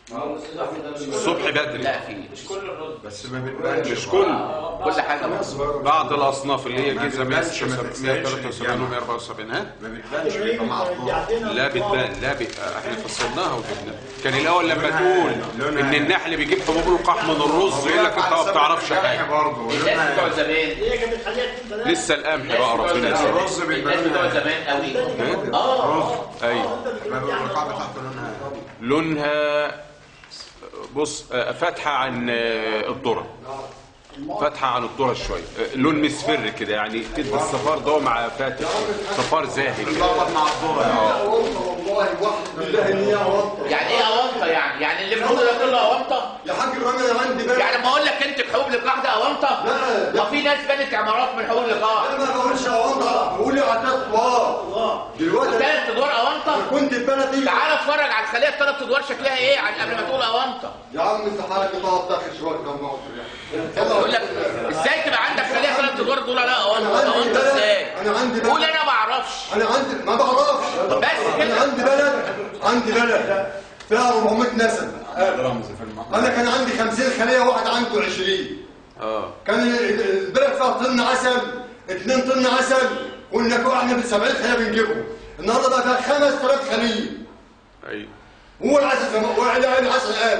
الصبح بدري لا في بس ما بتبانش مش كل كل حاجه مصر بعض الاصناف اللي هي جيزه ما بتبانش، ما 173 و 174 ها ما بتبانش بيبقى معصوب لا بتبان لا بت... احنا فصلناها وجبناها كان الاول لما تقول ان النحل بيجيب حبوب لقاح من الرز يقول لك انت ما بتعرفش حاجه برضه الناس بتوع زمان هي كانت بتخليها تنزل لسه القمح بقى ربنا يسلمك الرز الناس بتوع بيبان زمان قوي اه ايوه اللقاح بتاعته لونها لونها بص آه، فاتحه عن آه، الذره فاتحه عن الذره شويه آه، لون مصفر كده يعني تدي الصفار ده مع فاتح صفار زاهي كده بتلخبط مع الذره والله واحد بالله ان هي عوضه يعني ايه اونطه يعني يعني اللي بنقوله ده كله اونطه يا حاج ابراهيم انا عندي بقى يعني لما اقول لك انت حبوب لقاح ده اونطه لا ما في ناس بنت عمارات من حبوب لقاح انا ما بقولش عوضه بقول لي عتاد طوال دلوقتي ثلاث ادوار اونطه كنت في بلدي تعال اتفرج على الخليه الثلاث ادوار شكلها ايه عن قبل ما تقول اونطه يا عم انت حالك تقعد تاخد شويه كم نقط يقول لك ازاي تبقى عندك خليه ثلاث ادوار تقول لا اونطه أنا عندي اونطه بلد. ازاي أنا عندي بلد. قول انا ما اعرفش انا عندي ما بعرفش بس انا كده عندي بلد عندي بلد فيها 400 نسمه رمز في المحل انا كان عندي 50 خليه واحد عنده 20 اه كان البلد فيها طن عسل 2 طن عسل كنا كو- احنا ب 70 خليه بنجيبهم النهارده بقى فيها 5000 خليه ايوه هو العسل زي ما هو العسل قال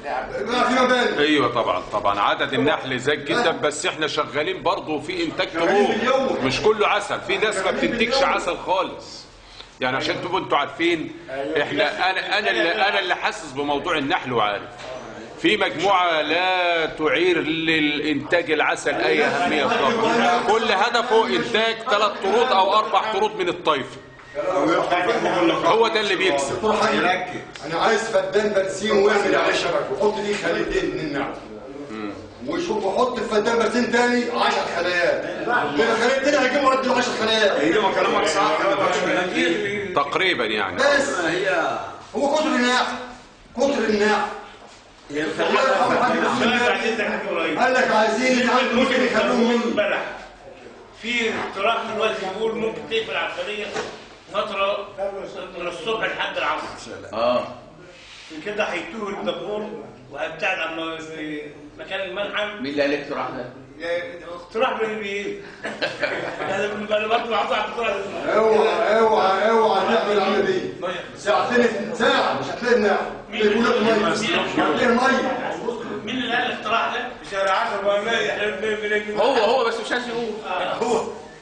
بقى في مباني ايوه طبعا طبعا عدد النحل زاد جدا بس احنا شغالين برضه في انتاج شغالين طموح باليوم. مش كله عسل في ناس ما بتنتجش عسل خالص يعني عشان تبقوا انتوا عارفين احنا انا انا اللي انا اللي حاسس بموضوع النحل وعارف في مجموعة لا تعير للإنتاج العسل أي أهمية إطلاقا كل هدفه إنتاج ثلاث طرود أو أربع طرود من الطيف هو ده اللي بيكسب دكتور حاجة انا عايز فدان برسيم ويعمل عليه شبكه وحط ليه خليتين من النعم وشوف وحط في فدان برسيم تاني 10 خلايات من الخلية التاني هيجيبوا رد ال 10 خلايات هي ما كلامك صح ما فيهاش كلام كتير. تقريبا يعني بس هي هو كتر النعم كتر النعم هي الله يرحمه حاج محمد قال لك عايزين يتعالجوا ممكن يخلوهم مني بلح في اقتراح دلوقتي بيقول ممكن تقفل العمليه فتره من الصبح لحد العصر اه كده هيتوه الدبور وهيبتعد عن في مكان المنحل مين اللي قال الاقتراح ده؟ اقتراح من مين؟ انا برضه عاوز اقتراح اوعى اوعى اوعى تعمل العمليه دي ساعتين ساعه مش هتلاقي النعم يقول لك ميه مش هتلاقي ميه مين اللي قال الاقتراح ده؟ في شهر 10 بقى احنا بنجي هو هو بس مش عايز يقول هو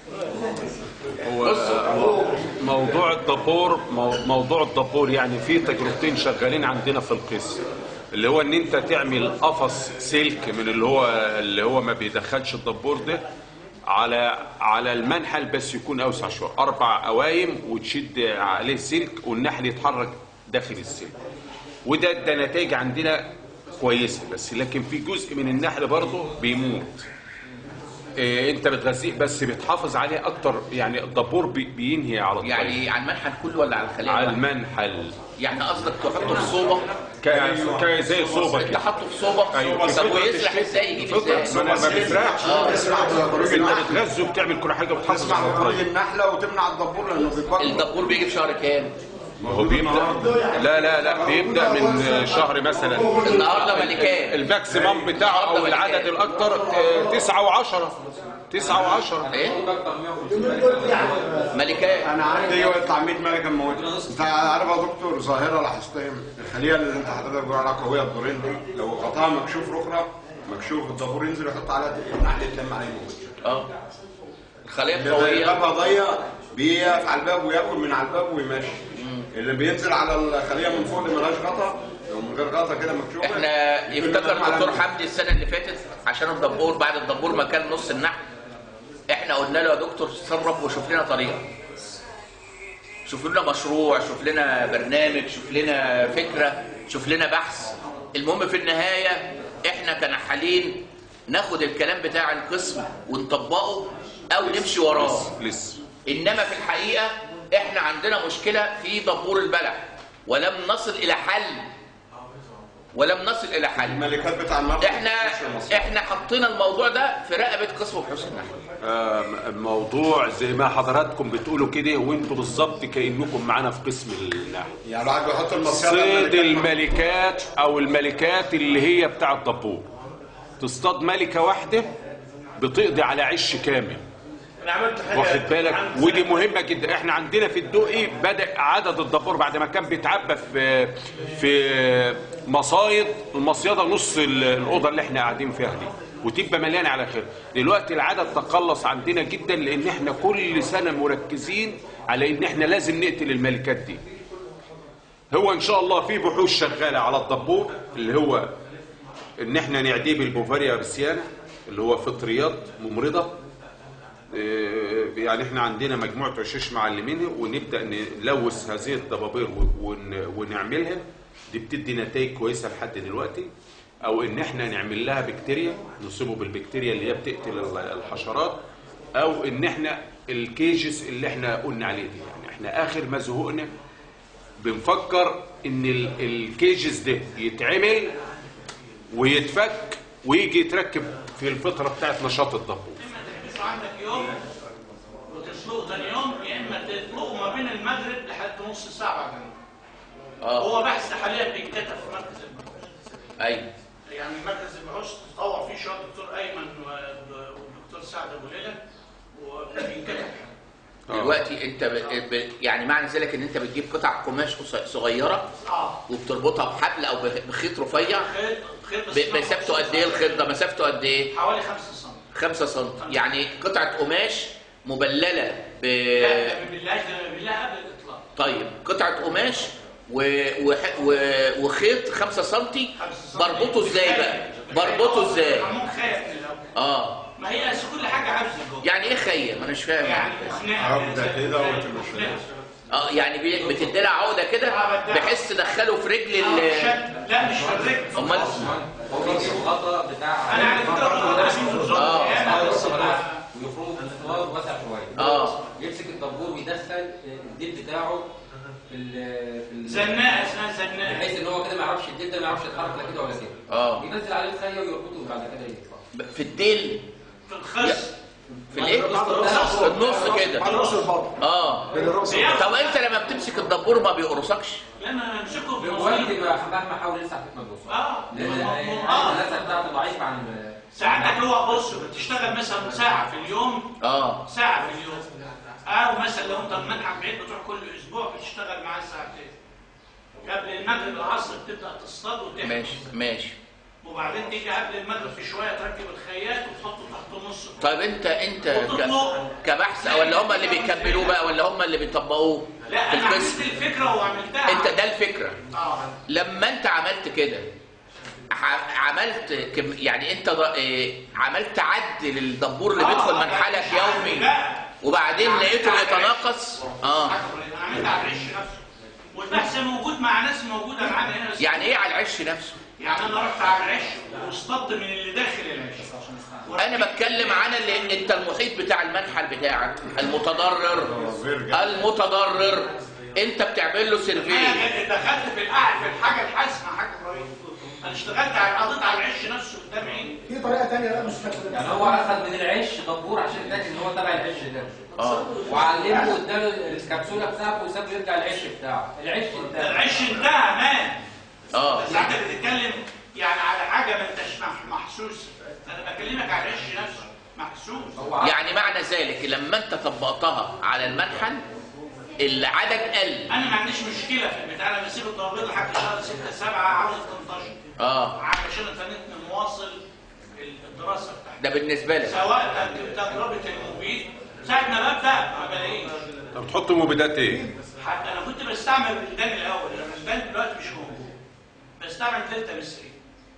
هو موضوع الدبور مو- موضوع الدبور يعني في تجربتين شغالين عندنا في القسم اللي هو ان انت تعمل قفص سلك من اللي هو اللي هو ما بيدخلش الدبور ده على على المنحل بس يكون اوسع شويه اربع قوايم وتشد عليه سلك والنحل يتحرك داخل السلك وده ده نتائج عندنا كويسه بس لكن في جزء من النحل برضه بيموت إيه انت بتغذيه بس بتحافظ عليه اكتر يعني الدبور بي بينهي على الطريق يعني على المنحل كله ولا على الخلية؟ على المنحل يعني قصدك تحطه في صوبة ك... ك... زي صوبة انت كده حاطه في صوبة أيوة. طب ويسرح ازاي يجيب فطرة ازاي؟ ما ما بيفرقش آه. انت بتغذه وبتعمل كل حاجه بتحافظ تسمع على خروج الطريق النحله وتمنع الدبور لانه بيكبر الدبور بيجي في شهر كام؟ ما هو بيبدا لا لا لا بيبدا من شهر مثلا النهارده ملكان الماكسيمم بتاعه او العدد الاكثر تسعة و10 تسعة و10 ايه؟ ملكان انا عندي يطلع 100 ملكه موت انت عارف يا دكتور ظاهره لاحظتها الخليه اللي انت حضرتك بتقول عليها قويه الدورين دي لو غطاها مكشوف ركره مكشوف الدبور ينزل يحط عليها النحل يتلم عليه يموت اه الخلية اللي قوية بابها ضيق بيقف على الباب وياكل من على الباب ويمشي اللي بينزل على الخليه من فوق اللي ملهاش غطا لو من غير غطا كده مكشوفه احنا يفتكر على دكتور النحل. حمدي السنة اللي فاتت عشان الدبور بعد الدبور مكان نص النحل احنا قلنا له يا دكتور تصرف وشوف لنا طريقة شوف لنا مشروع شوف لنا برنامج شوف لنا فكرة شوف لنا بحث المهم في النهاية احنا كنحالين ناخد الكلام بتاع القسم ونطبقه او نمشي وراه لسه انما في الحقيقه احنا عندنا مشكله في دبور البلح ولم نصل الى حل ولم نصل الى حل الملكات بتاع المغرب احنا احنا حطينا الموضوع ده في رقبه قسم بحوث النحل آه، موضوع زي ما حضراتكم بتقولوا كده وانتوا بالظبط كانكم معانا في قسم النحل يعني الواحد بيحط المصيده صيد الملكات او الملكات اللي هي بتاع الدبور تصطاد ملكه واحده بتقضي على عش كامل انا عملت حاجه واخد بالك عندي ودي سنة- مهمه جدا احنا عندنا في الدقي بدا عدد الدبور بعد ما كان بيتعبى في في مصايد المصيده نص ال- الاوضه اللي احنا قاعدين فيها دي وتبقى مليانه على خير دلوقتي العدد تقلص عندنا جدا لان احنا كل سنه مركزين على ان احنا لازم نقتل الملكات دي هو ان شاء الله في بحوث شغاله على الدبور اللي هو ان احنا نعديه بالبوفاريا بسيانه اللي هو فطريات ممرضه إيه، يعني احنا عندنا مجموعه عشاش معلمينها ونبدا نلوث هذه الضبابير ون- ونعملها دي بتدي نتائج كويسه لحد دلوقتي او ان احنا نعمل لها بكتيريا نصيبه بالبكتيريا اللي هي بتقتل ال- الحشرات او ان احنا الكيجز اللي احنا قلنا عليه دي يعني احنا اخر ما زهقنا بنفكر ان ال- الكيجز ده يتعمل ويتفك ويجي يتركب في الفتره بتاعت نشاط الدبور مش عندك يوم وتسلقه ثاني يوم يا اما تسلقه ما بين المغرب لحد نص ساعه بعد المغرب. اه هو بحث حاليا بيتكتب في مركز البحوث ايوه يعني مركز البحوث تطور فيه شويه الدكتور ايمن و- والدكتور سعد ابو ليلى وبيتكتب آه. دلوقتي انت ب... ب... يعني معنى ذلك ان انت بتجيب قطع قماش قص- صغيره اه وبتربطها بحبل او بخ- بخيط رفيع خيط خيط بس ب... مسافته قد ايه الخيط ده مسافته قد ايه حوالي 5 سم 5 سم يعني قطعه قماش مبلله ب لا ده ما بنلاقيش ده ما بنلاقي قبل الاطلاق طيب قطعه قماش و... و... و... وخيط 5 سم 5 سم بربطه ازاي بقى بربطه ازاي معمول خيط من الاول اه ما هي أصل كل حاجه عبث جوه يعني ايه خيم انا مش فاهم يعني مخنقه عقدة كده وانت مش مخنقة. اه يعني بي- بتديلها عقده كده بحيث تدخله في رجل آه، ال شد. لا مش في الرجل امال هو بيجيب الغطا بتاع انا على فكره كنت مدرسين في النظام آه. أيام بس ويفرمه باستمرار واسع شويه اه يمسك الدبور ويدخل الديل بتاعه في ال في ال- زناقه اسمها زناقه بحيث ان هو كده ما يعرفش الديل ده ما يعرفش يتحرك لا كده ولا كده اه ينزل عليه الخيه ويربطه وبعد كده يطلع في الديل في الخص في الايه بعد الرأس في النص كده بعد راس البطن اه بين الراس طب انت لما بتمسك الدبور ما بيقرصكش لما امسكه في بالوقت نصين ما مهما حاول يلسع في مدرسه اه لان اه اللسع بتاعته ضعيف عن ال- ساعتك هو بص بتشتغل مثلا ساعه في اليوم اه ساعه في اليوم او مثلا لو انت منحك بعيد بتروح كل اسبوع بتشتغل معاه ساعتين قبل المغرب العصر بتبدا تصطاد وتحمل ماشي ماشي وبعدين تيجي قبل المغرب في شويه تركب الخياط وتحطه تحت النص طيب انت انت ك... وتطلق. كبحث ولا هم اللي بيكملوه بقى ولا هم اللي بيطبقوه لا في انا عملت القسم الفكره وعملتها انت ده الفكره اه لما انت عملت كده ح- عملت كم يعني انت ض- إيه، عملت عد للدبور اللي آه، بيدخل آه، منحلك مش عارف يومي بقى. وبعدين عملت لقيته على يتناقص اه انا عملت على العش نفسه والبحث موجود مع ناس موجوده معانا هنا يعني ايه على العش نفسه يعني انا رحت على العش واصطدت من اللي داخل العش انا بتكلم عن اللي انت المحيط بتاع المنحل بتاعك المتضرر المتضرر انت بتعمل له سيرفي انا دخلت في القعد في الحاجه الحاسمه حاجه ابراهيم انا اشتغلت على قضيت على العش نفسه قدام عيني في طريقه ثانيه بقى مش فاكر يعني هو اخذ من العش دبور عشان يتاكد ان هو تبع العش ده اه وعلمه واداله الكبسوله بتاعته وسابه يرجع العش بتاعه العش انتهى العش انتهى مات اه بس انت بتتكلم يعني على حاجه ما انتش مح- محسوس انا بكلمك على العش نفسه محسوس هو عارف يعني معنى ذلك لما انت طبقتها على المنحل العدد قل انا ما عنديش مشكله في البتاع انا بسيب الضربات لحد شهر 6 7 عاوز 18 اه علشان اتنيت مواصل الدراسه بتاعتي ده بالنسبه لك سواء تجربه المبيد ساعه ما ببدا ما بلاقيش طب بتحط مبيدات ايه؟ حتى انا كنت بستعمل البلدان الاول لما البلدان دلوقتي مش موجود بستعمل دلتا مصري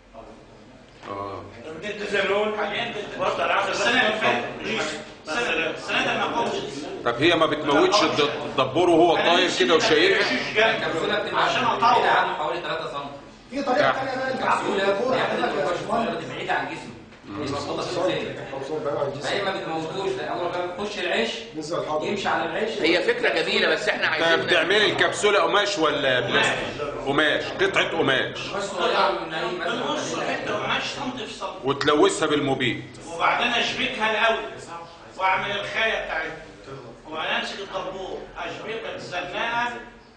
اه دلتا زلون حاليا دلتا السنه اللي فاتت مش السنه السنه ده ما كنتش طب هي ما بتموتش الد- الدبور وهو طاير كده وشايلها الكبسوله بتبقى عشان بعيده اطور عنه حوالي 3 سم في طريقه ثانيه بقى انت كبسوله الدبور بيعمل حضرتك يا الكبسوله باشمهندس بعيده عن جسمه مش مربوطه في الخيل خمسون بقى عن فهي جسم ما بتموتوش ده اول ما بيخش العش نزل الحضر يمشي على العش هي فكره جميله بس احنا طب عايزين بتعملي الكبسوله قماش ولا بلاستيك؟ قماش قطعه قماش بس صغيره من اي بالنص مثلا حته قماش سنتي في سنتي وتلوثها بالمبيد وبعدين اشبكها الاول واعمل الخايه بتاعتها وبعدين امسك الطربوق اشبكها الزناقه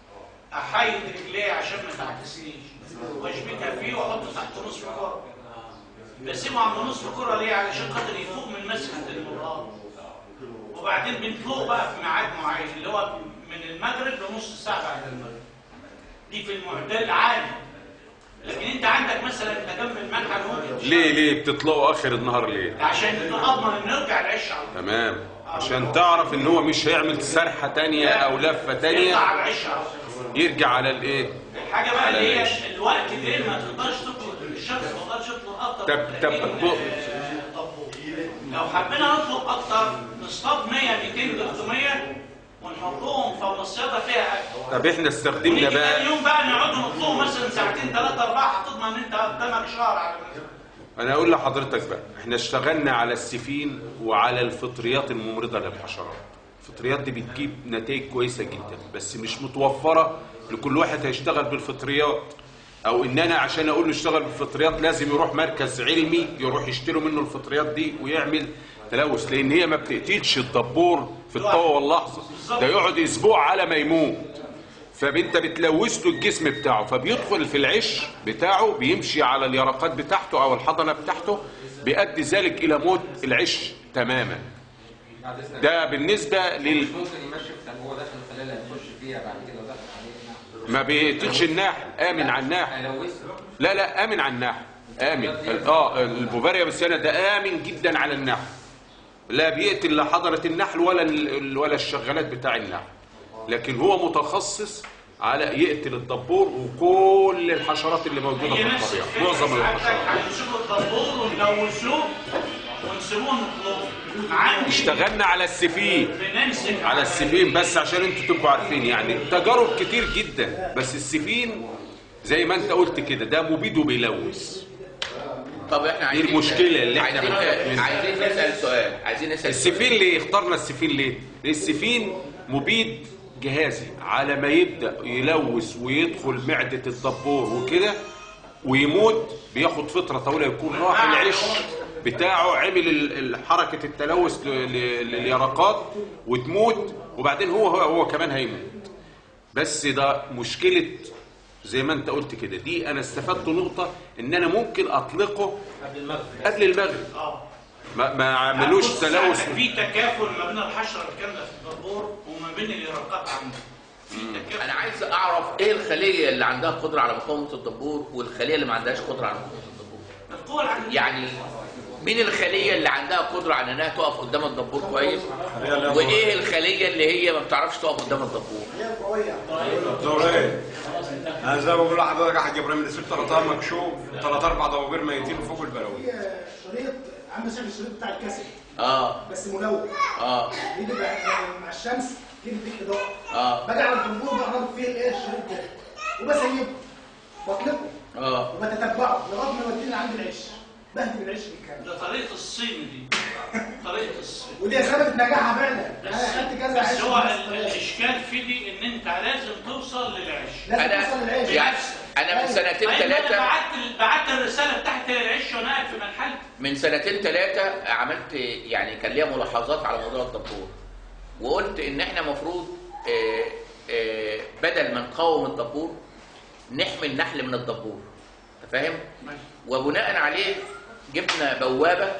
احيد رجليه عشان ما تعكسنيش واشبكها فيه واحطه تحت نصف كره بسيبه عند نصف كره ليه علشان خاطر يفوق من مسكه المرآة وبعدين بنفوق بقى في ميعاد معين اللي هو من المغرب لنص ساعه بعد المغرب دي في المعدل العادي لكن انت عندك مثلا انت جنب المنحل ممكن ليه ليه بتطلقوا اخر النهار ليه؟ عشان اضمن ان نرجع العش على طول تمام عشان تعرف ان هو مش هيعمل سرحه تانية او لفه يطلع تانية على العش على طول يرجع على الايه؟ الحاجه بقى على اللي العش. هي الوقت ده ما تقدرش تطلق الشمس ما تقدرش تطلق اكتر طب من طب 30 بق- طبوق. لو حبينا نطلق اكتر نصطاد 100 200 300 ونحطهم في مصيده فيها اكل طب احنا استخدمنا ونيجي بقى تاني يوم بقى نقعد نطلقهم مثلا ساعتين ثلاثه اربعه هتضمن ان انت قدامك شهر على ما انا اقول لحضرتك بقى احنا اشتغلنا على السفين وعلى الفطريات الممرضه للحشرات الفطريات دي بتجيب نتائج كويسه جدا بس مش متوفره لكل واحد هيشتغل بالفطريات او ان انا عشان اقول له اشتغل بالفطريات لازم يروح مركز علمي يروح يشتروا منه الفطريات دي ويعمل تلوث لان هي ما بتقتلش الدبور في الطوه واللحظه ده يقعد اسبوع على ما يموت فانت بتلوث له الجسم بتاعه فبيدخل في العش بتاعه بيمشي على اليرقات بتاعته او الحضنه بتاعته بيؤدي ذلك الى موت العش تماما ده بالنسبه لل مش ممكن يمشي في خل- هو داخل الخليه اللي هيخش فيها بعد كده ودخل عليه نعم. ما بيقتلش النحل امن على النحل هيلوثه لا لا امن على النحل امن اه البوفاريا بالسيانه ده امن جدا على النحل لا بيقتل لا حضره النحل ولا ال- ولا الشغالات بتاع النحل لكن هو متخصص على يقتل الدبور وكل الحشرات اللي موجوده في هي نفس الطبيعه الفكرة معظم ساعتك الحشرات هنمسكوا الدبور ونلوثوه ونسيبوه نطلبه عندي اشتغلنا على السفين بنمسك على السفين بس عشان انتوا تبقوا عارفين يعني تجارب كتير جدا بس السفين زي ما انت قلت كده ده مبيد وبيلوث طب احنا دي عايزين المشكله اللي احنا عايزين بن- عايزين نسال سؤال عايزين نسال السفين ليه اخترنا السفين ليه لأن السفين مبيد جهازي على ما يبدا يلوث ويدخل معده الدبور وكده ويموت بياخد فتره طويله يكون راح العش بتاعه عمل ال- ال- حركه التلوث ل- ل- لليرقات وتموت وبعدين هو هو, هو كمان هيموت بس ده مشكله زي ما انت قلت كده دي انا استفدت نقطه ان انا ممكن اطلقه قبل المغرب قبل المغرب اه ما, ما عملوش بص، تلوث في تكافل ما بين الحشره الكامله في الدبور وما بين اليرقات عنده في تكافل انا عايز اعرف ايه الخليه اللي عندها قدره على مقاومه الدبور والخليه اللي ما عندهاش قدره على مقاومه الدبور القوة العقلية يعني مين الخليه اللي عندها قدره على انها تقف قدام الدبور كويس وايه الخليه اللي هي ما بتعرفش تقف قدام الدبور هي القوية دورين انا زي ما بقول لحضرتك يا حاج ابراهيم اللي سبت غطاء مكشوف ثلاث اربع دواجير ميتين فوق البلاوي هي شريط عامل شكل الشريط بتاع الكاسيت اه بس ملون اه يجي بقى- مع الشمس يجي فيه اضاءه اه باجي على الجمهور بقرب فيه الايه الشريط ده وبسيبه بطلقه اه وبتتبعه لغايه ما يوديني عند العش بهدم العش بالكامل ده طريقة الصين دي طريقة الصين ودي ثبتت نجاحها فعلا انا اخدت كذا عش بس هو بنفس ال- الطريقة. الاشكال في دي ان انت لازم توصل للعش لازم انا توصل للعش يعني انا من سنتين طيب انا ثلاثه بعت بعت الرسالة بتاعتي للعش وانا قاعد في منحل من سنتين ثلاثة عملت يعني كان ليا ملاحظات على موضوع الدبور وقلت ان احنا مفروض آه، آه، بدل ما نقاوم الدبور نحمي النحل من الدبور انت فاهم؟ وبناء عليه جبنا بوابة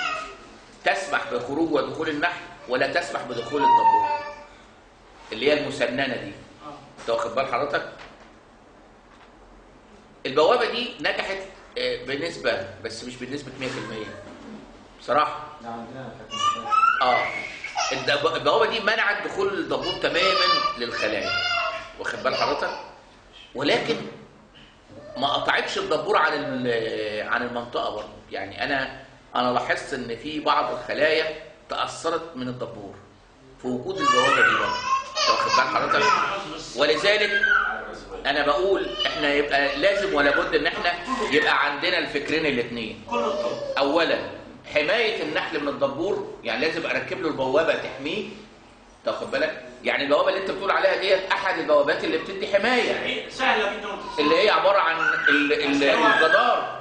تسمح بخروج ودخول النحل ولا تسمح بدخول الدبور اللي هي المسننة دي انت واخد بال حضرتك؟ البوابة دي نجحت آه، بنسبة بس مش بنسبة 100% بصراحة ده عندنا كانت مشكلة. اه الدب- البوابة دي منعت دخول الدبور تماما للخلايا واخد بال حضرتك؟ ولكن ما قطعتش الدبور عن ال- عن المنطقة برضه يعني انا انا لاحظت ان في بعض الخلايا تأثرت من الدبور في وجود البوابة دي برضه أنت واخد بال حضرتك؟ ولذلك انا بقول احنا يبقى لازم ولا بد ان احنا يبقى عندنا الفكرين الاثنين كل الطرق اولا حمايه النحل من الدبور يعني لازم اركب له البوابه تحميه تاخد بالك يعني البوابه اللي انت بتقول عليها ديت احد البوابات اللي بتدي حمايه هي سهلة جدا وتتصل. اللي هي عباره عن ال- ال- الجدار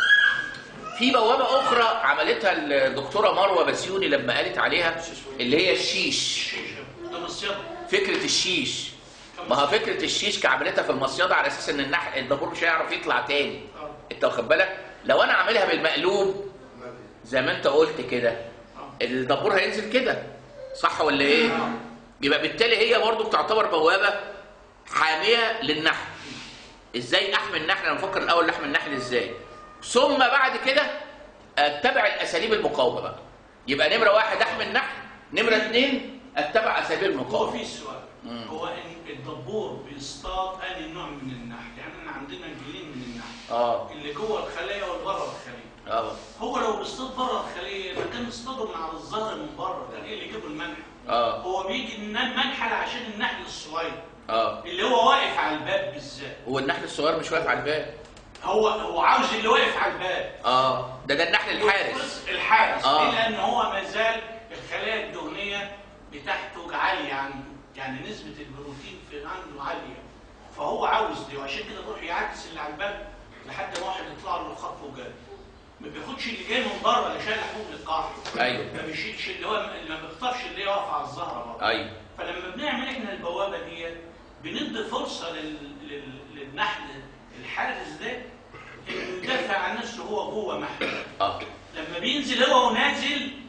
في بوابه اخرى عملتها الدكتوره مروه بسيوني لما قالت عليها اللي هي الشيش ده مصيبة فكره الشيش ما هو فكره الشيش كعملتها في المصيده على اساس ان النحل الدبور مش هيعرف يطلع تاني انت واخد بالك لو انا عاملها بالمقلوب زي ما انت قلت كده الدبور هينزل كده صح ولا ايه يبقى بالتالي هي برضو بتعتبر بوابه حاميه للنحل ازاي احمي النحل انا بفكر الاول احمي النحل ازاي ثم بعد كده اتبع الاساليب المقاومه بقى يبقى نمره واحد احمي النحل نمره اثنين اتبع اساليب هو المقاومه في سؤال هو ان الدبور بيصطاد انهي نوع من النحل يعني احنا عندنا جيلين من النحل اه اللي جوه الخليه والبره الخليه اه هو لو بيصطاد بره الخليه ما كان يصطادوا من على الظهر من بره كان ايه اللي يجيبوا المنحل اه هو بيجي الن- منحل عشان النحل الصغير اه اللي هو واقف على الباب بالذات هو النحل الصغير مش واقف على الباب هو هو عاوز اللي واقف على الباب اه ده ده النحل الحارس الحارس آه. ليه؟ لان هو ما زال الخلايا الدهنيه بتاعته عاليه عنده يعني نسبه البروتين في عنده عاليه فهو عاوز دي وعشان كده يروح يعكس اللي على الباب لحد ما واحد يطلع له خطف وجاي ما بياخدش اللي جاي من بره اللي شايل حبوب القاح ايوه ما بيشيلش اللي هو اللي ما بيخطفش اللي هي واقفه على الزهره بره ايوه فلما بنعمل احنا البوابه ديت بندي فرصه لل... لل... للنحل الحارس ده انه يدافع عن نفسه هو جوه محل اه لما بينزل هو ونازل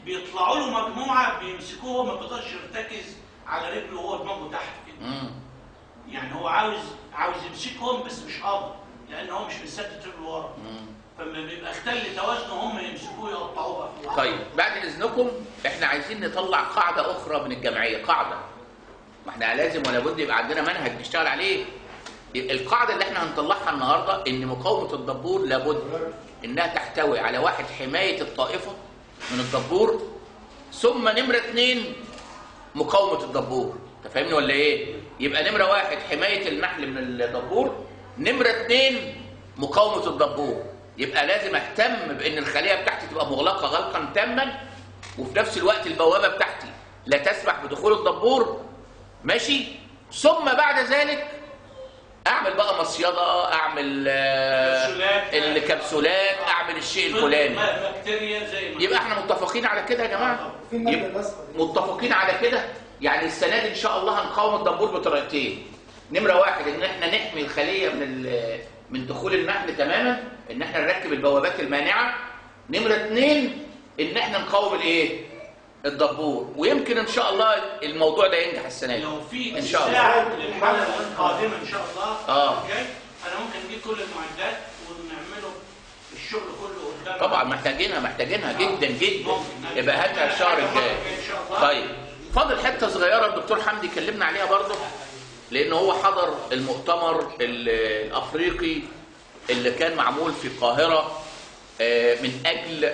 بيطلعوا له مجموعه بيمسكوه ما بيقدرش يرتكز على رجله وهو دماغه تحت كده مم. يعني هو عاوز عاوز يمسكهم بس مش قادر لان هو مش مثبت رجله ورا مم. فلما بيبقى اختل توازنه هم يمسكوه يقطعوه بقى في الوقت. طيب بعد اذنكم احنا عايزين نطلع قاعده اخرى من الجمعيه قاعده ما احنا لازم ولا بد يبقى عندنا منهج نشتغل عليه يبقى القاعده اللي احنا هنطلعها النهارده ان مقاومه الدبور لابد انها تحتوي على واحد حمايه الطائفه من الدبور ثم نمره اثنين مقاومه الدبور انت فاهمني ولا ايه؟ يبقى نمره واحد حمايه النحل من الدبور نمره اثنين مقاومه الدبور يبقى لازم اهتم بان الخليه بتاعتي تبقى مغلقه غلقا تاما وفي نفس الوقت البوابه بتاعتي لا تسمح بدخول الدبور ماشي ثم بعد ذلك اعمل بقى مصيده اعمل آه، كبسولات. الكبسولات اعمل الشيء الفلاني بكتيريا زي ما يبقى احنا متفقين على كده يا جماعه في المادة يبقى الأصفر متفقين على كده يعني السنه دي ان شاء الله هنقاوم الدبور بطريقتين نمره واحد ان احنا نحمي الخليه من ال- من دخول النحل تماما ان احنا نركب البوابات المانعه نمره اثنين ان احنا نقاوم الايه الدبور ويمكن ان شاء الله الموضوع ده ينجح السنه دي لو في ان شاء الله ساعة للحلقه القادمه ان شاء الله آه. اوكي انا ممكن نجيب كل المعدات ونعمله الشغل كله قدام طبعا محتاجينها محتاجينها جدا جدا ممكن. يبقى هاتها الشهر الجاي ان شاء الله طيب فاضل حته صغيره الدكتور حمدي كلمنا عليها برضه لان هو حضر المؤتمر ال- الافريقي اللي كان معمول في القاهره آه، من اجل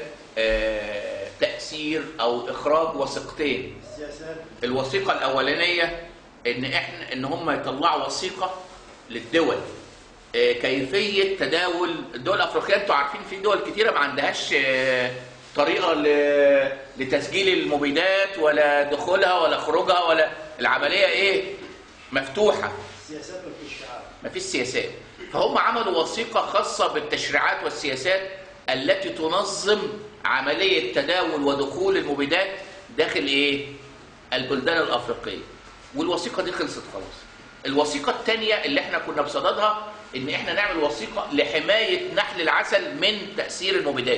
آه، تاثير او اخراج وثيقتين السياسات الوثيقه الاولانيه ان احنا ان هم يطلعوا وثيقه للدول آه، كيفيه تداول الدول الافريقيه انتوا عارفين في دول كتيره ما عندهاش آه، طريقه ل- لتسجيل المبيدات ولا دخولها ولا خروجها ولا العمليه ايه مفتوحه السياسات والتشريعات ما فيش سياسات فهم عملوا وثيقة خاصة بالتشريعات والسياسات التي تنظم عملية تداول ودخول المبيدات داخل ايه البلدان الأفريقية والوثيقة دي خلصت خلاص الوثيقة الثانية اللي احنا كنا بصددها ان احنا نعمل وثيقة لحماية نحل العسل من تأثير المبيدات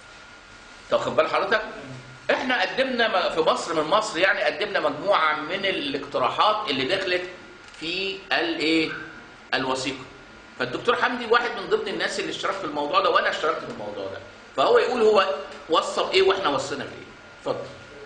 تاخد بال حضرتك احنا قدمنا م- في مصر من مصر يعني قدمنا مجموعه من الاقتراحات اللي دخلت في الايه الوثيقه فالدكتور حمدي واحد من ضمن الناس اللي اشترك في الموضوع ده وانا اشتركت في الموضوع ده فهو يقول هو وصل ايه واحنا وصلنا لايه اتفضل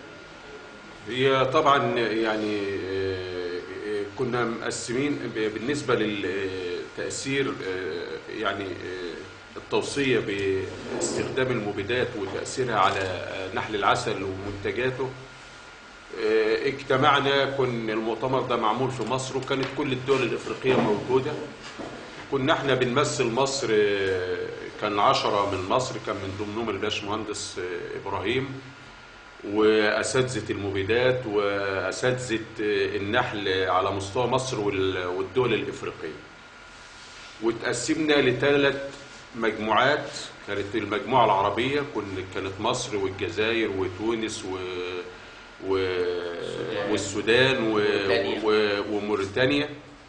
هي طبعا يعني آه، آه، كنا مقسمين ب- بالنسبة للتأثير آه، يعني آه، التوصية باستخدام المبيدات وتأثيرها على آه، نحل العسل ومنتجاته آه، اجتمعنا كن المؤتمر ده معمول في مصر وكانت كل الدول الإفريقية موجودة كنا احنا بنمثل مصر آه، كان عشرة من مصر كان من ضمنهم الباشمهندس آه، إبراهيم واساتذه المبيدات واساتذه النحل على مستوى مصر وال- والدول الافريقيه. وتقسمنا لثلاث مجموعات كانت المجموعه العربيه كن- كانت مصر والجزائر وتونس و و والسودان و... وموريتانيا. و... وموريتانيا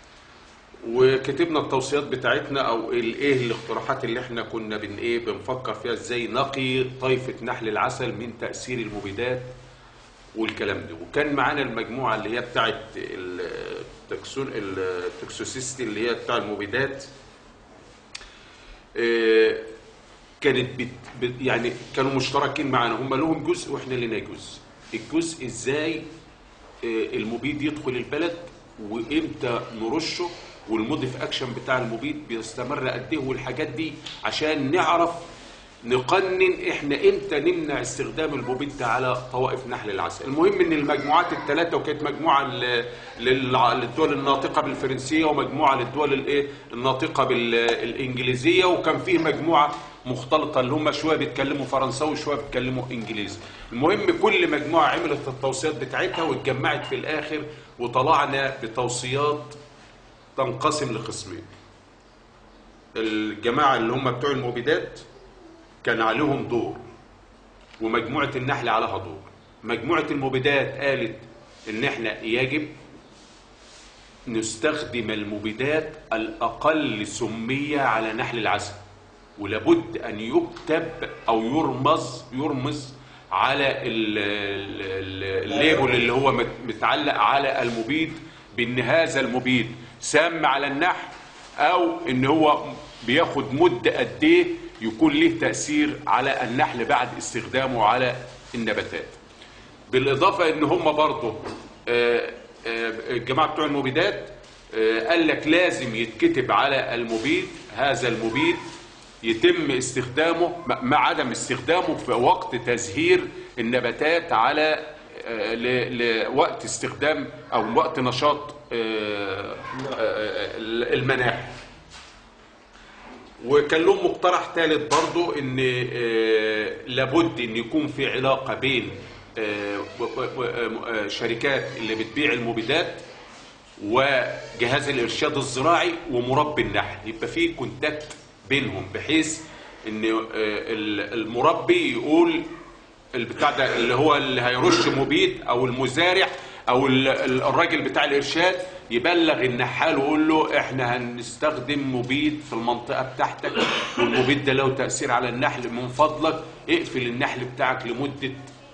وكتبنا التوصيات بتاعتنا او الايه الاقتراحات اللي احنا كنا بن ايه بنفكر فيها ازاي نقي طائفه نحل العسل من تاثير المبيدات والكلام ده وكان معانا المجموعه اللي هي بتاعت التكسون التكسوسيستي اللي هي بتاع المبيدات آه، كانت بت بت يعني كانوا مشتركين معانا هم لهم جزء واحنا لنا جزء الجزء ازاي آه، المبيد يدخل البلد وامتى نرشه والموديف اكشن بتاع المبيد بيستمر قد ايه والحاجات دي عشان نعرف نقنن احنا امتى نمنع استخدام المبيد ده على طوائف نحل العسل المهم ان المجموعات الثلاثه وكانت مجموعه ل- للع- للدول الناطقه بالفرنسيه ومجموعه للدول الايه الناطقه بالانجليزيه وكان فيه مجموعه مختلطه اللي هم شويه بيتكلموا فرنساوي وشويه بيتكلموا انجليزي المهم كل مجموعه عملت التوصيات بتاعتها واتجمعت في الاخر وطلعنا بتوصيات تنقسم لقسمين الجماعه اللي هم بتوع المبيدات كان عليهم دور ومجموعه النحل عليها دور مجموعه المبيدات قالت ان احنا يجب نستخدم المبيدات الاقل سميه على نحل العسل ولابد ان يكتب او يرمز يرمز على ال- ال- ال- الليبل اللي هو مت- متعلق على المبيد بان هذا المبيد سام على النحل او ان هو بياخد مده قد ايه يكون له تاثير على النحل بعد استخدامه على النباتات بالاضافه ان هم برضه آه، آه، الجماعه بتوع المبيدات آه، قال لك لازم يتكتب على المبيد هذا المبيد يتم استخدامه مع عدم استخدامه في وقت تزهير النباتات على آه، ل- لوقت استخدام او وقت نشاط آه، آه، المناحل وكان لهم مقترح ثالث برضو ان آه، لابد ان يكون في علاقه بين آه، و- و- و- آه، شركات اللي بتبيع المبيدات وجهاز الارشاد الزراعي ومربي النحل يبقى في كونتاكت بينهم بحيث ان آه، ال- المربي يقول البتاع ده اللي هو اللي هيرش مبيد او المزارع او ال- ال- الراجل بتاع الارشاد يبلغ النحال ويقول له احنا هنستخدم مبيد في المنطقه بتاعتك والمبيد ده له تاثير على النحل من فضلك اقفل النحل بتاعك لمده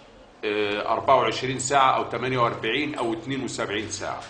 آه، 24 ساعه او 48 او 72 ساعه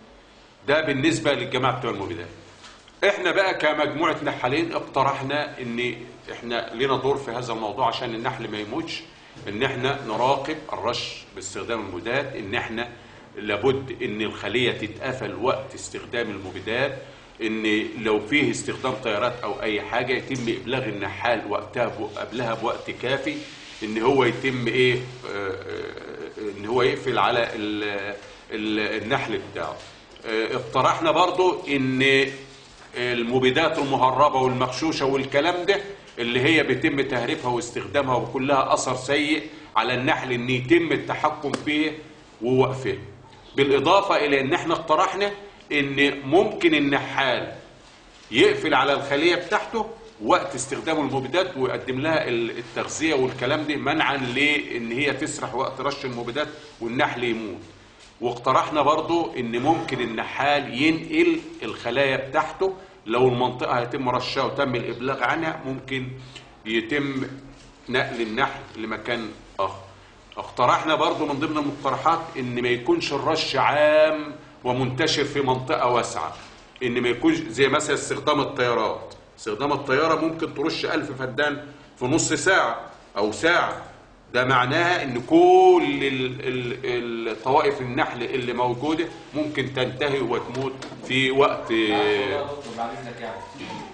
ده بالنسبه للجماعه بتوع المبيدات احنا بقى كمجموعه نحالين اقترحنا ان احنا لنا دور في هذا الموضوع عشان النحل ما يموتش ان احنا نراقب الرش باستخدام المبيدات ان احنا لابد ان الخليه تتقفل وقت استخدام المبيدات ان لو فيه استخدام طيارات او اي حاجه يتم ابلاغ النحال وقتها ب- قبلها بوقت كافي ان هو يتم ايه آه، آه، ان هو يقفل على ال- ال- النحل بتاعه آه، اقترحنا برضو ان المبيدات المهربة والمغشوشة والكلام ده اللي هي بيتم تهريبها واستخدامها وكلها أثر سيء على النحل ان يتم التحكم فيه ووقفه بالإضافة إلى ان احنا اقترحنا ان ممكن النحال يقفل على الخلية بتاعته وقت استخدام المبيدات ويقدم لها ال- التغذية والكلام ده منعا لان هي تسرح وقت رش المبيدات والنحل يموت واقترحنا برضو ان ممكن النحال ينقل الخلايا بتاعته لو المنطقة هيتم رشها وتم الابلاغ عنها ممكن يتم نقل النحل لمكان اخر اقترحنا برضو من ضمن المقترحات ان ما يكونش الرش عام ومنتشر في منطقة واسعة ان ما يكونش زي مثلا استخدام الطيارات استخدام الطيارة ممكن ترش ألف فدان في نص ساعة أو ساعة ده معناها ان كل ال- ال- الطوائف النحل اللي موجودة ممكن تنتهي وتموت في وقت بعد اذنك يعني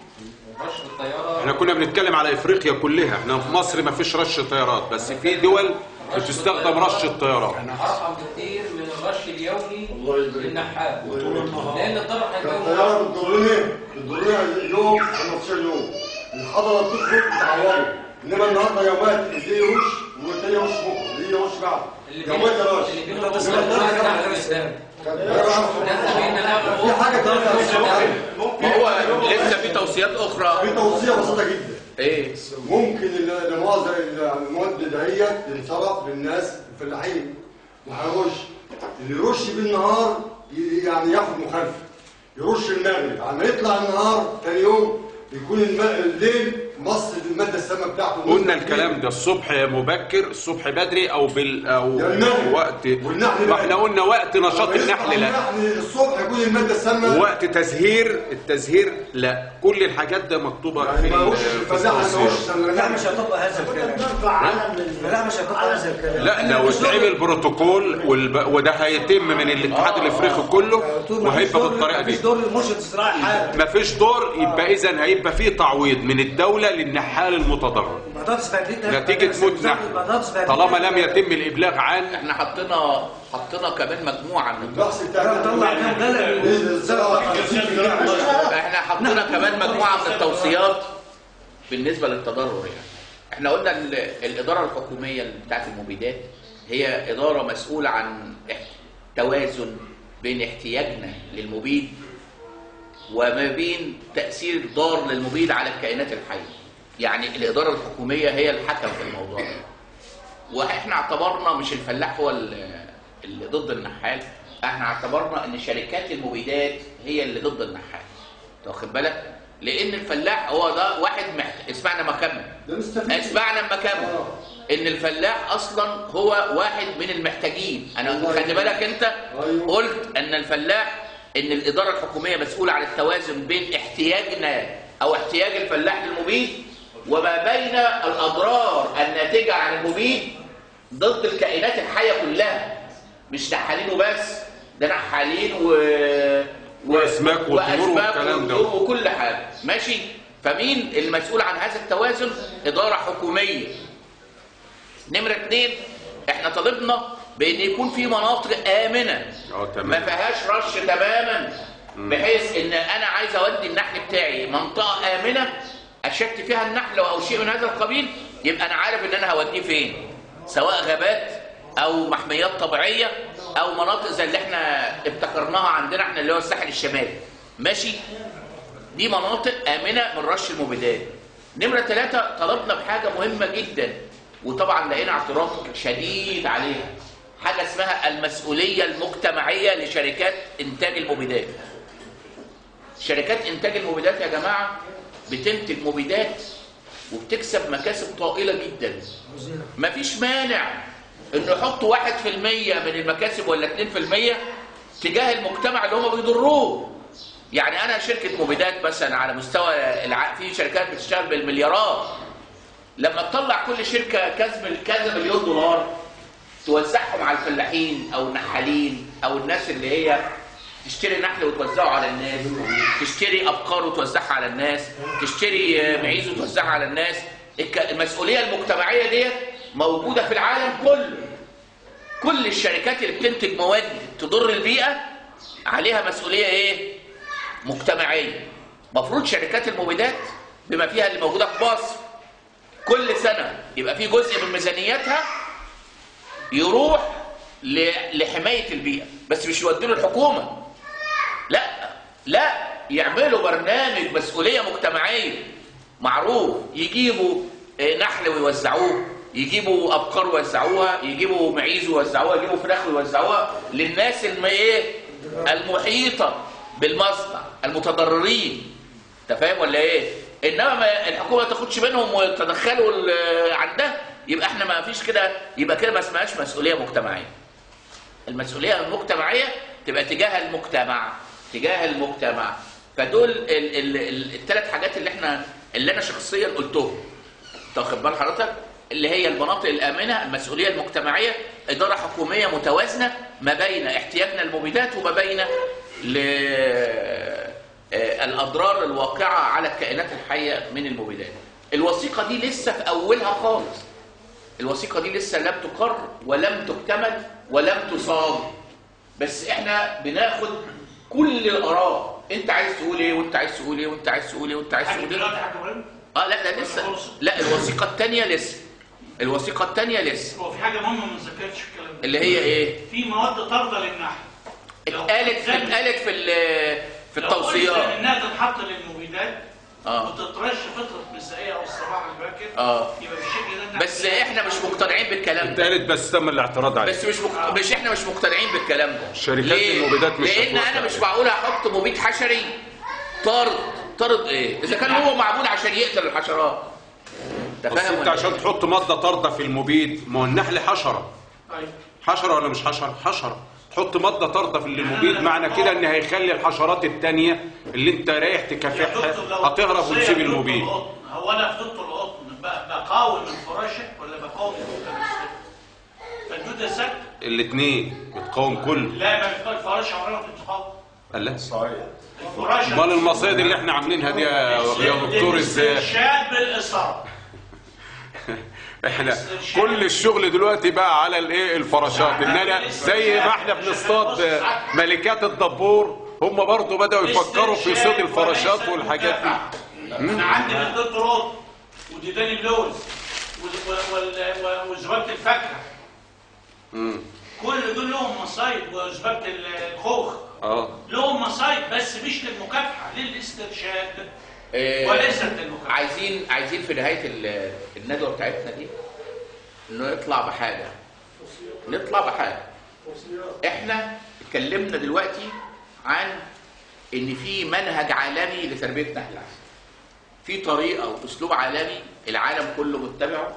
رش الطياره احنا كنا بنتكلم على افريقيا كلها احنا في مصر ما فيش رش طيارات بس في دول بتستخدم رش الطيارات ارقم بكتير من الرش اليومي للنحال وطول النهار. لان الضرر هيكون الطيارة بتضرني بتضرني يوم 15 يوم الحضرة بتخرج بتعوضه انما النهارده يومات اللي يرش والتاني يرش بكره اللي يرش بعد يومات يرش اللي بيقولوا تصرف على الاسلام في حاجة ثالثة ما هو لسه في توصيات اخرى في توصية بسيطة جدا ايه ممكن ال- المواد المواد دهيت تنصرف للناس الفلاحين وهيرش اللي يرش بالنهار ي- يعني ياخد مخالفه يرش المغرب على ما يطلع النهار تاني يوم يكون الم- الليل مص الماده السامه بتاعته قلنا الكلام ده الصبح مبكر الصبح بدري او بال او يا المغرب. وقت والنحل واحنا قلنا وقت نشاط النحل لا النحل الصبح يكون الماده السامه وقت تزهير التزهير لا كل الحاجات ده مكتوبه في ما هوش ال- في الفلاح ما التوصيات. هوش لا مش هتطبق هذا الكلام نرفع علم لا مش هتطبق هذا الكلام لا لو اتعمل بروتوكول والب... وده هيتم من الاتحاد الافريقي كله وهيبقى بالطريقه دي مفيش دور للمرشد الزراعي حاجه مفيش دور يبقى اذا هيبقى فيه تعويض من الدوله للنحال المتضرر بطاطس فردية نتيجه موت نحل بطاطس فردية طالما لم يتم الابلاغ عن احنا حطينا حطينا كمان مجموعه من البحث بتاع طلع كام قلم الزراعه احنا حطينا كمان مجموعه من التوصيات بالنسبه للتضرر يعني احنا قلنا ال- الاداره الحكوميه بتاعت المبيدات هي اداره مسؤوله عن اح- توازن بين احتياجنا للمبيد وما بين تاثير ضار للمبيد على الكائنات الحيه يعني الاداره الحكوميه هي الحكم في الموضوع ده واحنا اعتبرنا مش الفلاح هو ال- اللي ضد النحال احنا اعتبرنا ان شركات المبيدات هي اللي ضد النحال أنت واخد بالك لان الفلاح هو ده واحد محت... اسمعنا ما كمل ده مستفيد اسمعنا ما كمل ان الفلاح اصلا هو واحد من المحتاجين انا خلي بالك انت قلت ان الفلاح ان الاداره الحكوميه مسؤوله عن التوازن بين احتياجنا او احتياج الفلاح للمبيد وما بين الاضرار الناتجه عن المبيد ضد الكائنات الحيه كلها مش نحالين وبس ده نحالين و... وأسماك وطيور وأسماك والكلام ده. وطيور وكل حاجه ماشي فمين المسؤول عن هذا التوازن اداره حكوميه نمره اتنين احنا طالبنا بان يكون في مناطق امنه اه ما تمام فيهاش رش تماما بحيث ان انا عايز اودي النحل بتاعي منطقه امنه اشت فيها النحل او شيء من هذا القبيل يبقى انا عارف ان انا هوديه فين سواء غابات او محميات طبيعيه او مناطق زي اللي احنا ابتكرناها عندنا احنا اللي هو الساحل الشمالي ماشي دي مناطق امنه من رش المبيدات نمره ثلاثة طلبنا بحاجه مهمه جدا وطبعا لقينا اعتراض شديد عليها حاجه اسمها المسؤوليه المجتمعيه لشركات انتاج المبيدات شركات انتاج المبيدات يا جماعه بتنتج مبيدات وبتكسب مكاسب طائله جدا مفيش مانع انه يحطوا 1% من المكاسب ولا 2% تجاه المجتمع اللي هم بيضروه يعني انا شركه مبيدات مثلا على مستوى الع... في شركات بتشتغل بالمليارات لما تطلع كل شركه كسب كذا مليون دولار توزعهم على الفلاحين او النحالين او الناس اللي هي تشتري نحل وتوزعه على الناس تشتري ابقار وتوزعها على الناس تشتري آه، معيز وتوزعها على الناس الك- المسؤوليه المجتمعيه ديت موجوده في العالم كله كل الشركات اللي بتنتج مواد تضر البيئه عليها مسؤوليه ايه مجتمعيه مفروض شركات المبيدات بما فيها اللي موجوده في مصر كل سنه يبقى في جزء من ميزانيتها يروح ل- لحمايه البيئه بس مش يودوا له الحكومه لا لا يعملوا برنامج مسؤوليه مجتمعيه معروف يجيبوا آه، نحل ويوزعوه يجيبوا ابقار ويوزعوها يجيبوا معيز ويوزعوها يجيبوا فراخ ويوزعوها للناس الم ايه المحيطه بالمصنع المتضررين انت فاهم ولا ايه انما ما الحكومه ما تاخدش منهم وتدخلوا ال- عندها يبقى احنا ما فيش كده يبقى كده ما اسمهاش مسؤوليه مجتمعيه المسؤوليه المجتمعيه تبقى تجاه المجتمع تجاه المجتمع فدول الثلاث حاجات اللي احنا اللي انا شخصيا قلتهم انت واخد بال حضرتك اللي هي المناطق الامنه المسؤوليه المجتمعيه اداره حكوميه متوازنه ما بين احتياجنا المبيدات وما بين ل آه، الاضرار الواقعه على الكائنات الحيه من المبيدات الوثيقه دي لسه في اولها خالص الوثيقه دي لسه لم تقر ولم تكتمل ولم تصاغ بس احنا بناخد كل الاراء انت عايز تقول ايه وانت عايز تقول ايه وانت عايز تقول ايه وانت عايز حاجه تقول ايه دلوقتي حاجه مهمه اه لا ده لسه لا الوثيقه الثانيه لسه الوثيقه الثانيه لسه هو في حاجه مهمه ما ذكرتش في الكلام ده اللي هي ايه في مواد طارده للنحل اتقالت اتقالت في ال- في لو قلت التوصيات انها تتحط للمبيدات اه وتترش فتره مسائيه او الصباح الباكر اه يبقى بالشكل ده النحل بس احنا مش مقتنعين بالكلام ده اتقالت بس تم الاعتراض عليه بس مش مق... مش احنا مش مقتنعين بالكلام ده شركات ليه؟ المبيدات مش لان هتوافق انا مش عليه. معقول احط مبيد حشري طارد طارد ايه اذا كان هو معمول عشان يقتل الحشرات انت بس فاهم انت ولا عشان إيه؟ تحط ماده طارده في المبيد ما هو النحل حشره طيب حشره ولا مش حشره حشره تحط ماده طارده في المبيد معنى كده ان هيخلي الحشرات التانية اللي انت رايح يا تكافحها دكتور لو هتهرب توصية وتسيب دكتور المبيد القطن، هو انا في دكتور القطن ب- بقاوم الفراشه ولا بقاوم الدوده نفسها؟ فالدوده سكت الاثنين بتقاوم كل لا ما بتقاوم الفراشه عمرها ما بتتقاوم قال لا الفراشه امال المصايد اللي احنا عاملينها دي يا يا دكتور ازاي شاب بالاصابه احنا كل الشغل دلوقتي بقى على الايه الفراشات ان انا زي ما احنا بنصطاد ملكات الدبور هم برضو بدأوا يفكروا في صيد الفراشات والحاجات دي انا عندي من دكتور قطن وديدان اللوز وال- وال- وال- وزباله الفاكهه مم. كل دول لهم مصايد وزباله الخوخ اه لهم مصايد بس مش للمكافحه للاسترشاد إيه، وليست للمكافحه عايزين عايزين في نهايه ال- الندوه بتاعتنا دي نطلع بحاجه نطلع بحاجه احنا اتكلمنا دلوقتي عن ان في منهج عالمي لتربيه نحل العسل في طريقه واسلوب عالمي العالم كله متبعه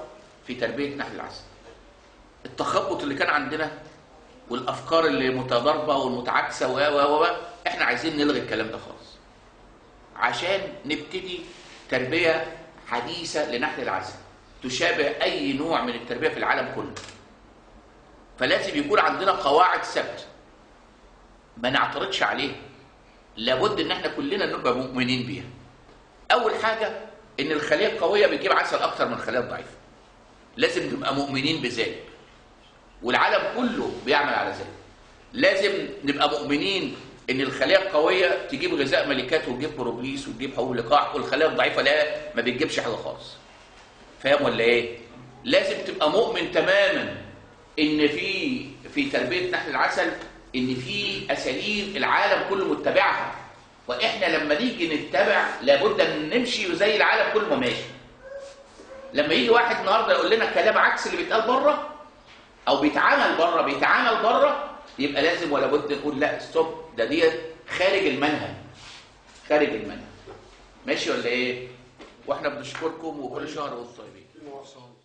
في تربيه نحل العسل التخبط اللي كان عندنا والافكار اللي متضاربه والمتعاكسه و و و احنا عايزين نلغي الكلام ده خالص عشان نبتدي تربيه حديثه لنحل العسل تشابه اي نوع من التربيه في العالم كله فلازم يكون عندنا قواعد ثابته ما نعترضش عليها لابد ان احنا كلنا نبقى مؤمنين بيها اول حاجه ان الخليه القويه بتجيب عسل اكتر من الخليه الضعيفه لازم نبقى مؤمنين بذلك والعالم كله بيعمل على ذلك لازم نبقى مؤمنين ان الخليه القويه تجيب غذاء ملكات وتجيب بروبليس وتجيب حبوب لقاح والخلايا الضعيفه لا ما بتجيبش حاجه خالص فاهم ولا ايه لازم تبقى مؤمن تماما ان في في تربيه نحل العسل ان في اساليب العالم كله متبعها واحنا لما نيجي نتبع لابد ان نمشي زي العالم كله ما ماشي لما يجي واحد النهارده يقول لنا كلام عكس اللي بيتقال بره او بيتعامل بره بيتعامل بره يبقى لازم ولا بد نقول لا ستوب ده ديت خارج المنهج خارج المنهج ماشي ولا ايه واحنا بنشكركم وكل شهر وانتم طيبين